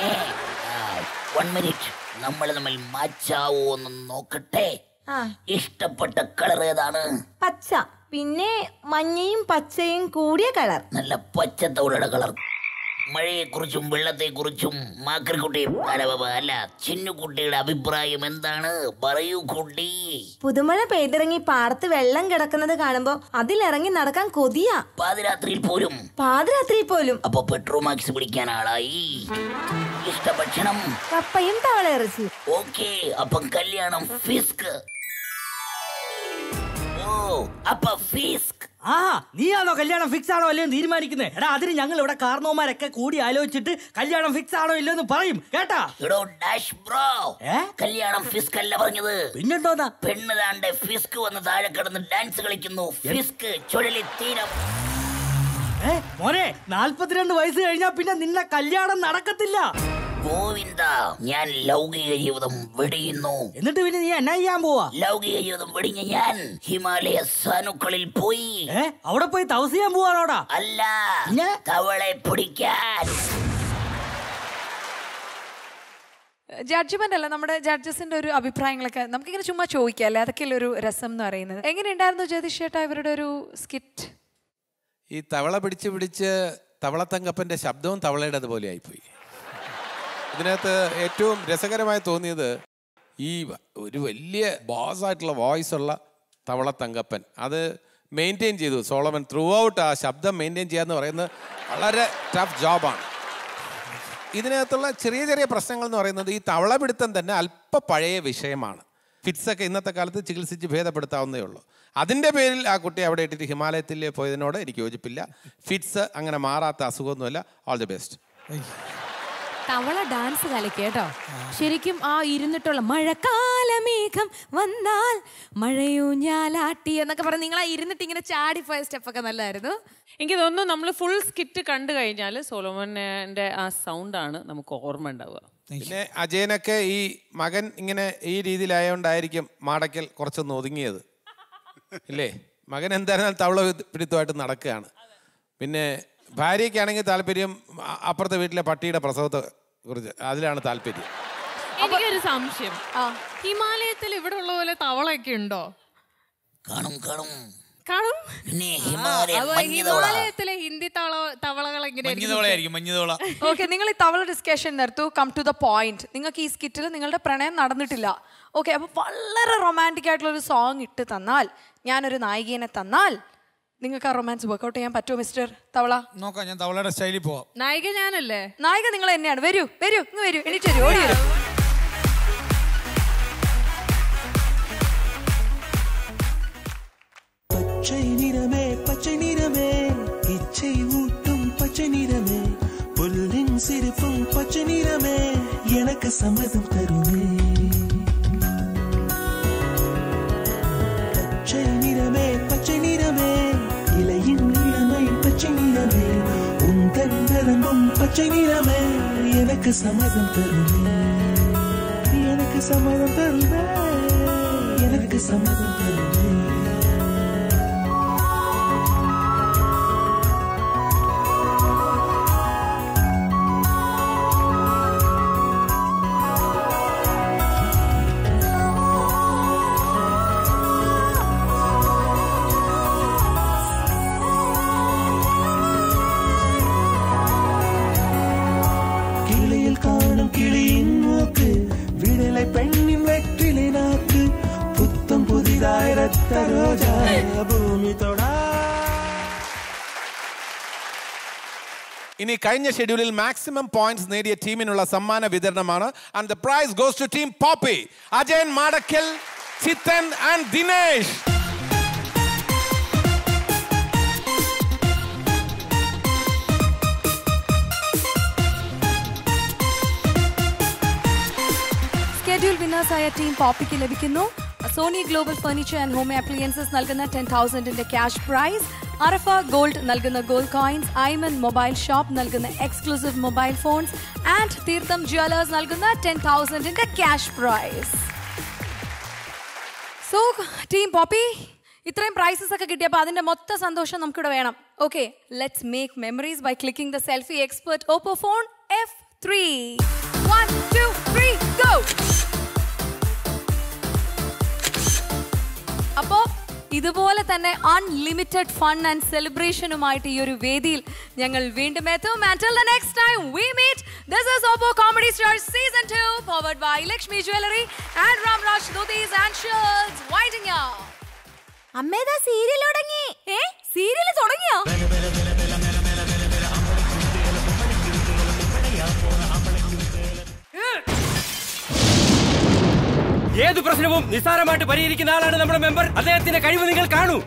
വൺ മിനിറ്റ് നമ്മൾ തമ്മിൽ മാച്ചാവോ എന്ന് നോക്കട്ടെ ആ ഇഷ്ടപ്പെട്ട കളർ ഏതാണ് പച്ച പിന്നെ മഞ്ഞയും പച്ചയും കൂടിയ കളർ നല്ല പച്ചത്തവളുടെ കളർ മഴയെക്കുറിച്ചും വെള്ളത്തെക്കുറിച്ചും മാക്രിക്കുട്ടി അല്ല ബാബാ, അല്ല ചിന്നുകുട്ടിയുടെ അഭിപ്രായം എന്താണ് പറയൂ കുട്ടി പുതുമഴ പെയ്തിറങ്ങി പാടത്ത് വെള്ളം കിടക്കുന്നത് കാണുമ്പോ അതിലിറങ്ങി നടക്കാൻ കൊതിയാ പാതിരാത്രിയിൽ പോലും പാതിരാത്രി പോലും അപ്പൊ പെട്രോമാക്സ് പിടിക്കാൻ ആളായി ഇഷ്ടഭക്ഷണം കപ്പയും തവളയിറച്ചി ഓക്കേ അപ്പം കല്യാണം ഫിസ്ക് ഓ അപ്പൊ ഫിസ്ക് ആ നീയാണോ കല്യാണം ഫിക്സ് ആണോ അല്ലയോ തീരുമാനിക്കുന്നത് എടാ അതിന് ഞങ്ങൾ ഇവിടെ കാർന്നോമാരൊക്കെ കൂടി ആലോചിച്ചിട്ട് കല്യാണം ഫിക്സ് ആണോ ഇല്ലയോ എന്ന് പറയും കേട്ടാ എടോ ഡാഷ് ബ്രോ കല്യാണം ഫിസ്ക് അല്ല പറഞ്ഞത് പിന്നെന്തോന്നാ പെണ്ണ് താണ്ടെ ഫിസ്ക് വന്ന് താഴെ കിടന്ന് ഡാൻസ് കളിക്കുന്നു ഫിസ്ക് ചുഴലി തീരം ഏ മോനെ നാല്പത്തിരണ്ട് വയസ്സ് കഴിഞ്ഞാ പിന്നെ നിന്നെ കല്യാണം നടക്കത്തില്ല ഗോവിന്ദ ഞാൻ ലൗകിക ജീവിതം വെടിയുന്നു എന്നിട്ട് പിന്നെ നീ എന്നാ ചെയ്യാൻ പോവാ ലൗകിക ജീവിതം വെടിഞ്ഞ ഞാൻ ഹിമാലയ സാനുക്കളിൽ പോയി ഏ അവിടെ പോയി തൗസ് ചെയ്യാൻ പോവാണോടാ അല്ല തവളെ പിടിക്കാൻ ജഡ്ജ്മെന്റ് അല്ല നമ്മുടെ ജഡ്ജസിന്റെ ഒരു അഭിപ്രായങ്ങളൊക്കെ നമുക്കിങ്ങനെ ചുമ്മാ ചോദിക്കാം അല്ലേ അതൊക്കെയല്ലേ ഒരു രസം എന്ന് പറയുന്നത് എങ്ങനെയുണ്ടായിരുന്നു ജ്യോതിഷ് ചേട്ടാ ഇവരുടെ ഒരു സ്കിറ്റ് ഈ തവള പിടിച്ച് പിടിച്ച് തവളത്തങ്കപ്പൻ്റെ ശബ്ദവും തവളയുടെ പോലെ ആയിപ്പോയി ഇതിനകത്ത് ഏറ്റവും രസകരമായി തോന്നിയത് ഈ വ- ഒരു വലിയ ബോസ് ആയിട്ടുള്ള വോയിസ് ഉള്ള തവളത്തങ്കപ്പൻ അത് മെയിൻറ്റെയിൻ ചെയ്തു സോളമൻ ത്രൂ ഔട്ട് ആ ശബ്ദം മെയിൻറ്റെയിൻ ചെയ്യാന്ന് പറയുന്നത് വളരെ ടഫ് ജോബാണ് ഇതിനകത്തുള്ള ചെറിയ ചെറിയ പ്രശ്നങ്ങൾ എന്ന് പറയുന്നത് ഈ തവളപിടുത്തം തന്നെ അല്പ പഴയ വിഷയമാണ് ഫിറ്റ്സ് ഒക്കെ ഇന്നത്തെ കാലത്ത് ചികിത്സിച്ച് ഭേദപ്പെടുത്താവുന്നേ ഉള്ളൂ അതിൻ്റെ പേരിൽ ആ കുട്ടി അവിടെ ഇട്ടിട്ട് ഹിമാലയത്തിൽ പോയതിനോട് എനിക്ക് യോജിപ്പില്ല ഫിറ്റ്സ് അങ്ങനെ മാറാത്ത അസുഖമൊന്നുമല്ല ഓൾ ദി ബെസ്റ്റ് തവള ഡാൻസ് കളിക്കുക കേട്ടോ ശരിക്കും ആ ഇരുന്നിട്ടുള്ള മഴക്കാലമേഘം വന്നാൽ മഴയൂഞ്ഞാലാട്ടി എന്നൊക്കെ പറഞ്ഞ് നിങ്ങൾ ആ ഇരുന്നിട്ട് ഇങ്ങനെ ചാടിപ്പോയ സ്റ്റെപ്പൊക്കെ നല്ലതായിരുന്നു എനിക്ക് തോന്നുന്നു നമ്മൾ ഫുൾ സ്കിറ്റ് കണ്ടു കഴിഞ്ഞാൽ സോളോമൻ്റെ ആ സൗണ്ടാണ് നമുക്ക് ഓർമ്മ ഉണ്ടാവുക പിന്നെ അജയനൊക്കെ ഈ മകൻ ഇങ്ങനെ ഈ രീതിയിലായതുകൊണ്ടായിരിക്കും മാടക്കൽ കുറച്ചൊന്ന് ഒതുങ്ങിയത് ഇല്ലേ മകൻ എന്തായിരുന്നാലും തവള പിടുത്തമായിട്ട് നടക്കുകയാണ് പിന്നെ ഭാര്യയ്ക്കാണെങ്കിൽ താല്പര്യം അ- അപ്പുറത്തെ വീട്ടിലെ പട്ടിയുടെ പ്രസവത്തെ കുറിച്ച് അതിലാണ് താല്പര്യം എനിക്കൊരു സംശയം ഹിമാലയത്തിൽ ഇവിടെ ഉള്ള പോലെ തവളയൊക്കെ ഉണ്ടോ കാണും കാണും കാണും പിന്നെ ആ, ഹിമാലയൻ അപ്പൊ മഞ്ഞ തവള ഹിമാലയത്തിലെ ഹിന്ദി തവള തവളകൾ മഞ്ഞതോളയായിരിക്കും മഞ്ഞതോള ഓക്കെ നിങ്ങൾ ഈ തവള ഡിസ്കഷൻ നിർത്തു കം ടു ദ പോയിന്റ് നിങ്ങൾക്ക് ഈ സ്കിറ്റിൽ നിങ്ങളുടെ പ്രണയം നടന്നിട്ടില്ല ഓക്കെ അപ്പോൾ വളരെ റൊമാൻറ്റിക് ആയിട്ടുള്ള ഒരു സോങ് ഇട്ട് തന്നാൽ ഞാനൊരു നായികേനെ തന്നാൽ നിങ്ങൾക്ക് ആ റൊമാൻസ് വർക്ക്ഔട്ട് ചെയ്യാൻ പറ്റുമോ മിസ്റ്റർ തവള നോക്കാം ഞാൻ തവളയുടെ സ്റ്റൈലിൽ പോവാം നായിക ഞാനല്ലേ നായിക നിങ്ങൾ തന്നെയാണ് വരൂ വരൂ ഇങ്ങ് വരൂ എണീറ്റ് വരൂ ഓടി വരൂ எனக்கு சம்மதம் தருமே பச்சை நிறமே பச்சை நிறமே இலையின் நிறமை பச்சை நிறமே உந்தன் நரம்பும் பச்சை நிறமே எனக்கு சம்மதம் தருமே எனக்கு சம்மதம் தருமே எனக்கு சம்மதம் தருமே கிளியில் காணும் கிளியின் மூக்கு விடலை பெண்ணின் வெற்றிலை நாக்கு புத்தம் புதிதாய் ரத்த ரோஜா பூமி தொடா ഇനി കഴിഞ്ഞ ഷെഡ്യൂളിൽ മാക്സിമം പോയിന്റ്സ് നേടിയ ടീമിനുള്ള സമ്മാന വിതരണമാണ് and the prize goes to team Poppy Ajayan Madakkal Chithan and Dinesh schedule വിന്നേഴ്സായ ടീം പോപ്പിക്ക് ലഭിക്കുന്നു Sony Global furniture and home appliances നൽകുന്ന ടെൻ തൗസൻഡിന്റെ ക്യാഷ് പ്രൈസ് അറഫ ഗോൾഡ് നൽകുന്ന gold coins Aiman mobile shop നൽകുന്ന exclusive mobile phones and Theertham jewellers നൽകുന്ന ടെൻ തൗസൻഡിന്റെ cash prize so team Poppy ഇത്രയും പ്രൈസസ് ഒക്കെ കിട്ടിയപ്പോൾ അതിന്റെ മൊത്ത സന്തോഷം നമുക്കിവിടെ വേണം okay let's make memories by clicking the selfie expert Oppo phone F three one two three go അപ്പോ ഇതുപോലെ തന്നെ അൺലിമിറ്റഡ് ഫൺ ആൻഡ് സെലിബ്രേഷനുമായിട്ട് ഈ ഒരു വേദിയിൽ ഞങ്ങൾ വീണ്ടും എത്തും until the next time we meet this is Oppo Comedy Stars season 2 powered by Lakshmi Jewelry and Ramraj Dhotis and Shirts winding up അമ്മേതാ സീരിയൽ തുടങ്ങി ഏ സീരിയൽ തുടങ്ങിയോ ഏത് പ്രശ്നവും നിസ്സാരമായിട്ട് പരിഹരിക്കുന്ന ആളാണ് നമ്മുടെ മെമ്പർ അദ്ദേഹത്തിന്റെ കഴിവ് നിങ്ങൾ കാണൂ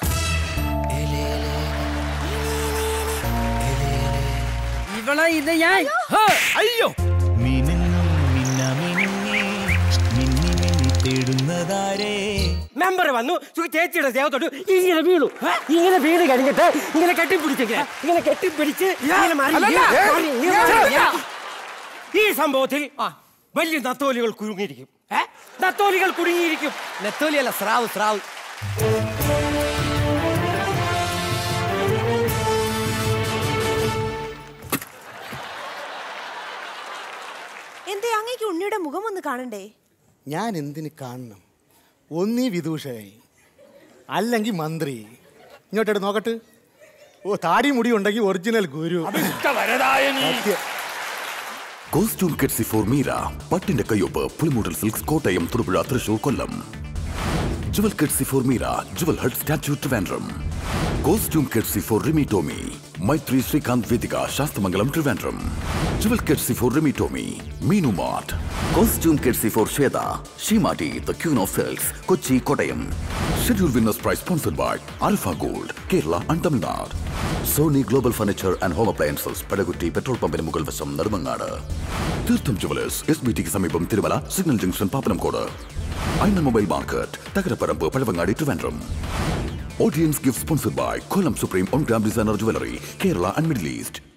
ഇവളെ ഇത് ഞാൻ ഹേ, അയ്യോ മിനുങ്ങും മിന്നാമിനുങ്ങി മിന്നി മിന്നി തേടുന്നതാരേ മെമ്പർ വന്നു സുഖി ചേച്ചിയുടെ ദേവത്തോട്ട് ഇങ്ങനെ വീണു ഏ? ഇങ്ങനെ വീണ് കഴിഞ്ഞിട്ട് ഇങ്ങനെ കെട്ടിപ്പിടിച്ചിങ്ങനെ ഇങ്ങനെ കെട്ടിപ്പിടിച്ച് ഇങ്ങനെ മാറി, അല്ലല്ല. ഇങ്ങനെ മാറി, ഇങ്ങനെ മാറി, ഏ, ഇങ്ങനെ. ഈ സംഭവത്തിൽ വലിയ നത്തോലികൾ കുരുങ്ങിയിരിക്കും ഏ? നത്തോലികൾ കുടുങ്ങിയിരിക്കും നെത്തോലിയല്ല സ്രാവ് സ്രാവ് എന്തേ അങ്ങേക്ക് ഉണ്ണിയുടെ മുഖം ഒന്ന് കാണണ്ടേ ഞാൻ എന്തിന് കാണണം ഒന്നീ വിദൂഷകൻ അല്ലെങ്കിൽ മന്ത്രി ഇങ്ങോട്ടെടു നോക്കട്ട് ഓ താടി മുടി ഉണ്ടെങ്കിൽ ഒറിജിനൽ ഗുരു സത്യം. കോസ്റ്റ്യൂം കെറ്റ്സി ഫോർ മീര പട്ടിന്റെ കയ്യൊപ്പ് പുളിമൂടൽ silks Kottayam Thodupuzha Thrissur Kollam Jual കെറ്റ്സി four Meera Jual hut statue Trivandrum costume കെറ്റ്സി four Rimi Tomy Maitri Srikanth Vedika Sasthamangalam Trivandrum Jual കെറ്റ്സി four Rimi Tomy Meenu mart costume കെറ്റ്സി four Shweta ഷീമാട്ടി the queen of silks Kochi Kottayam schedule winners price sponsored by അൽഫ gold Kerala and Tamil Nadu Sony Global furniture and home appliances പടകുറ്റി petrol പമ്പിന് മുകൾ വശം നെടുമങ്ങാട് തീർത്ഥം jewellers S B tick സമീപം Thirumala signal junction Pappanamcode ഐന mobile market Thakaraparambu Pazhavangadi Trivandrum audience gift sponsored by Kollam supreme on gram designer jewellery Kerala and Middle east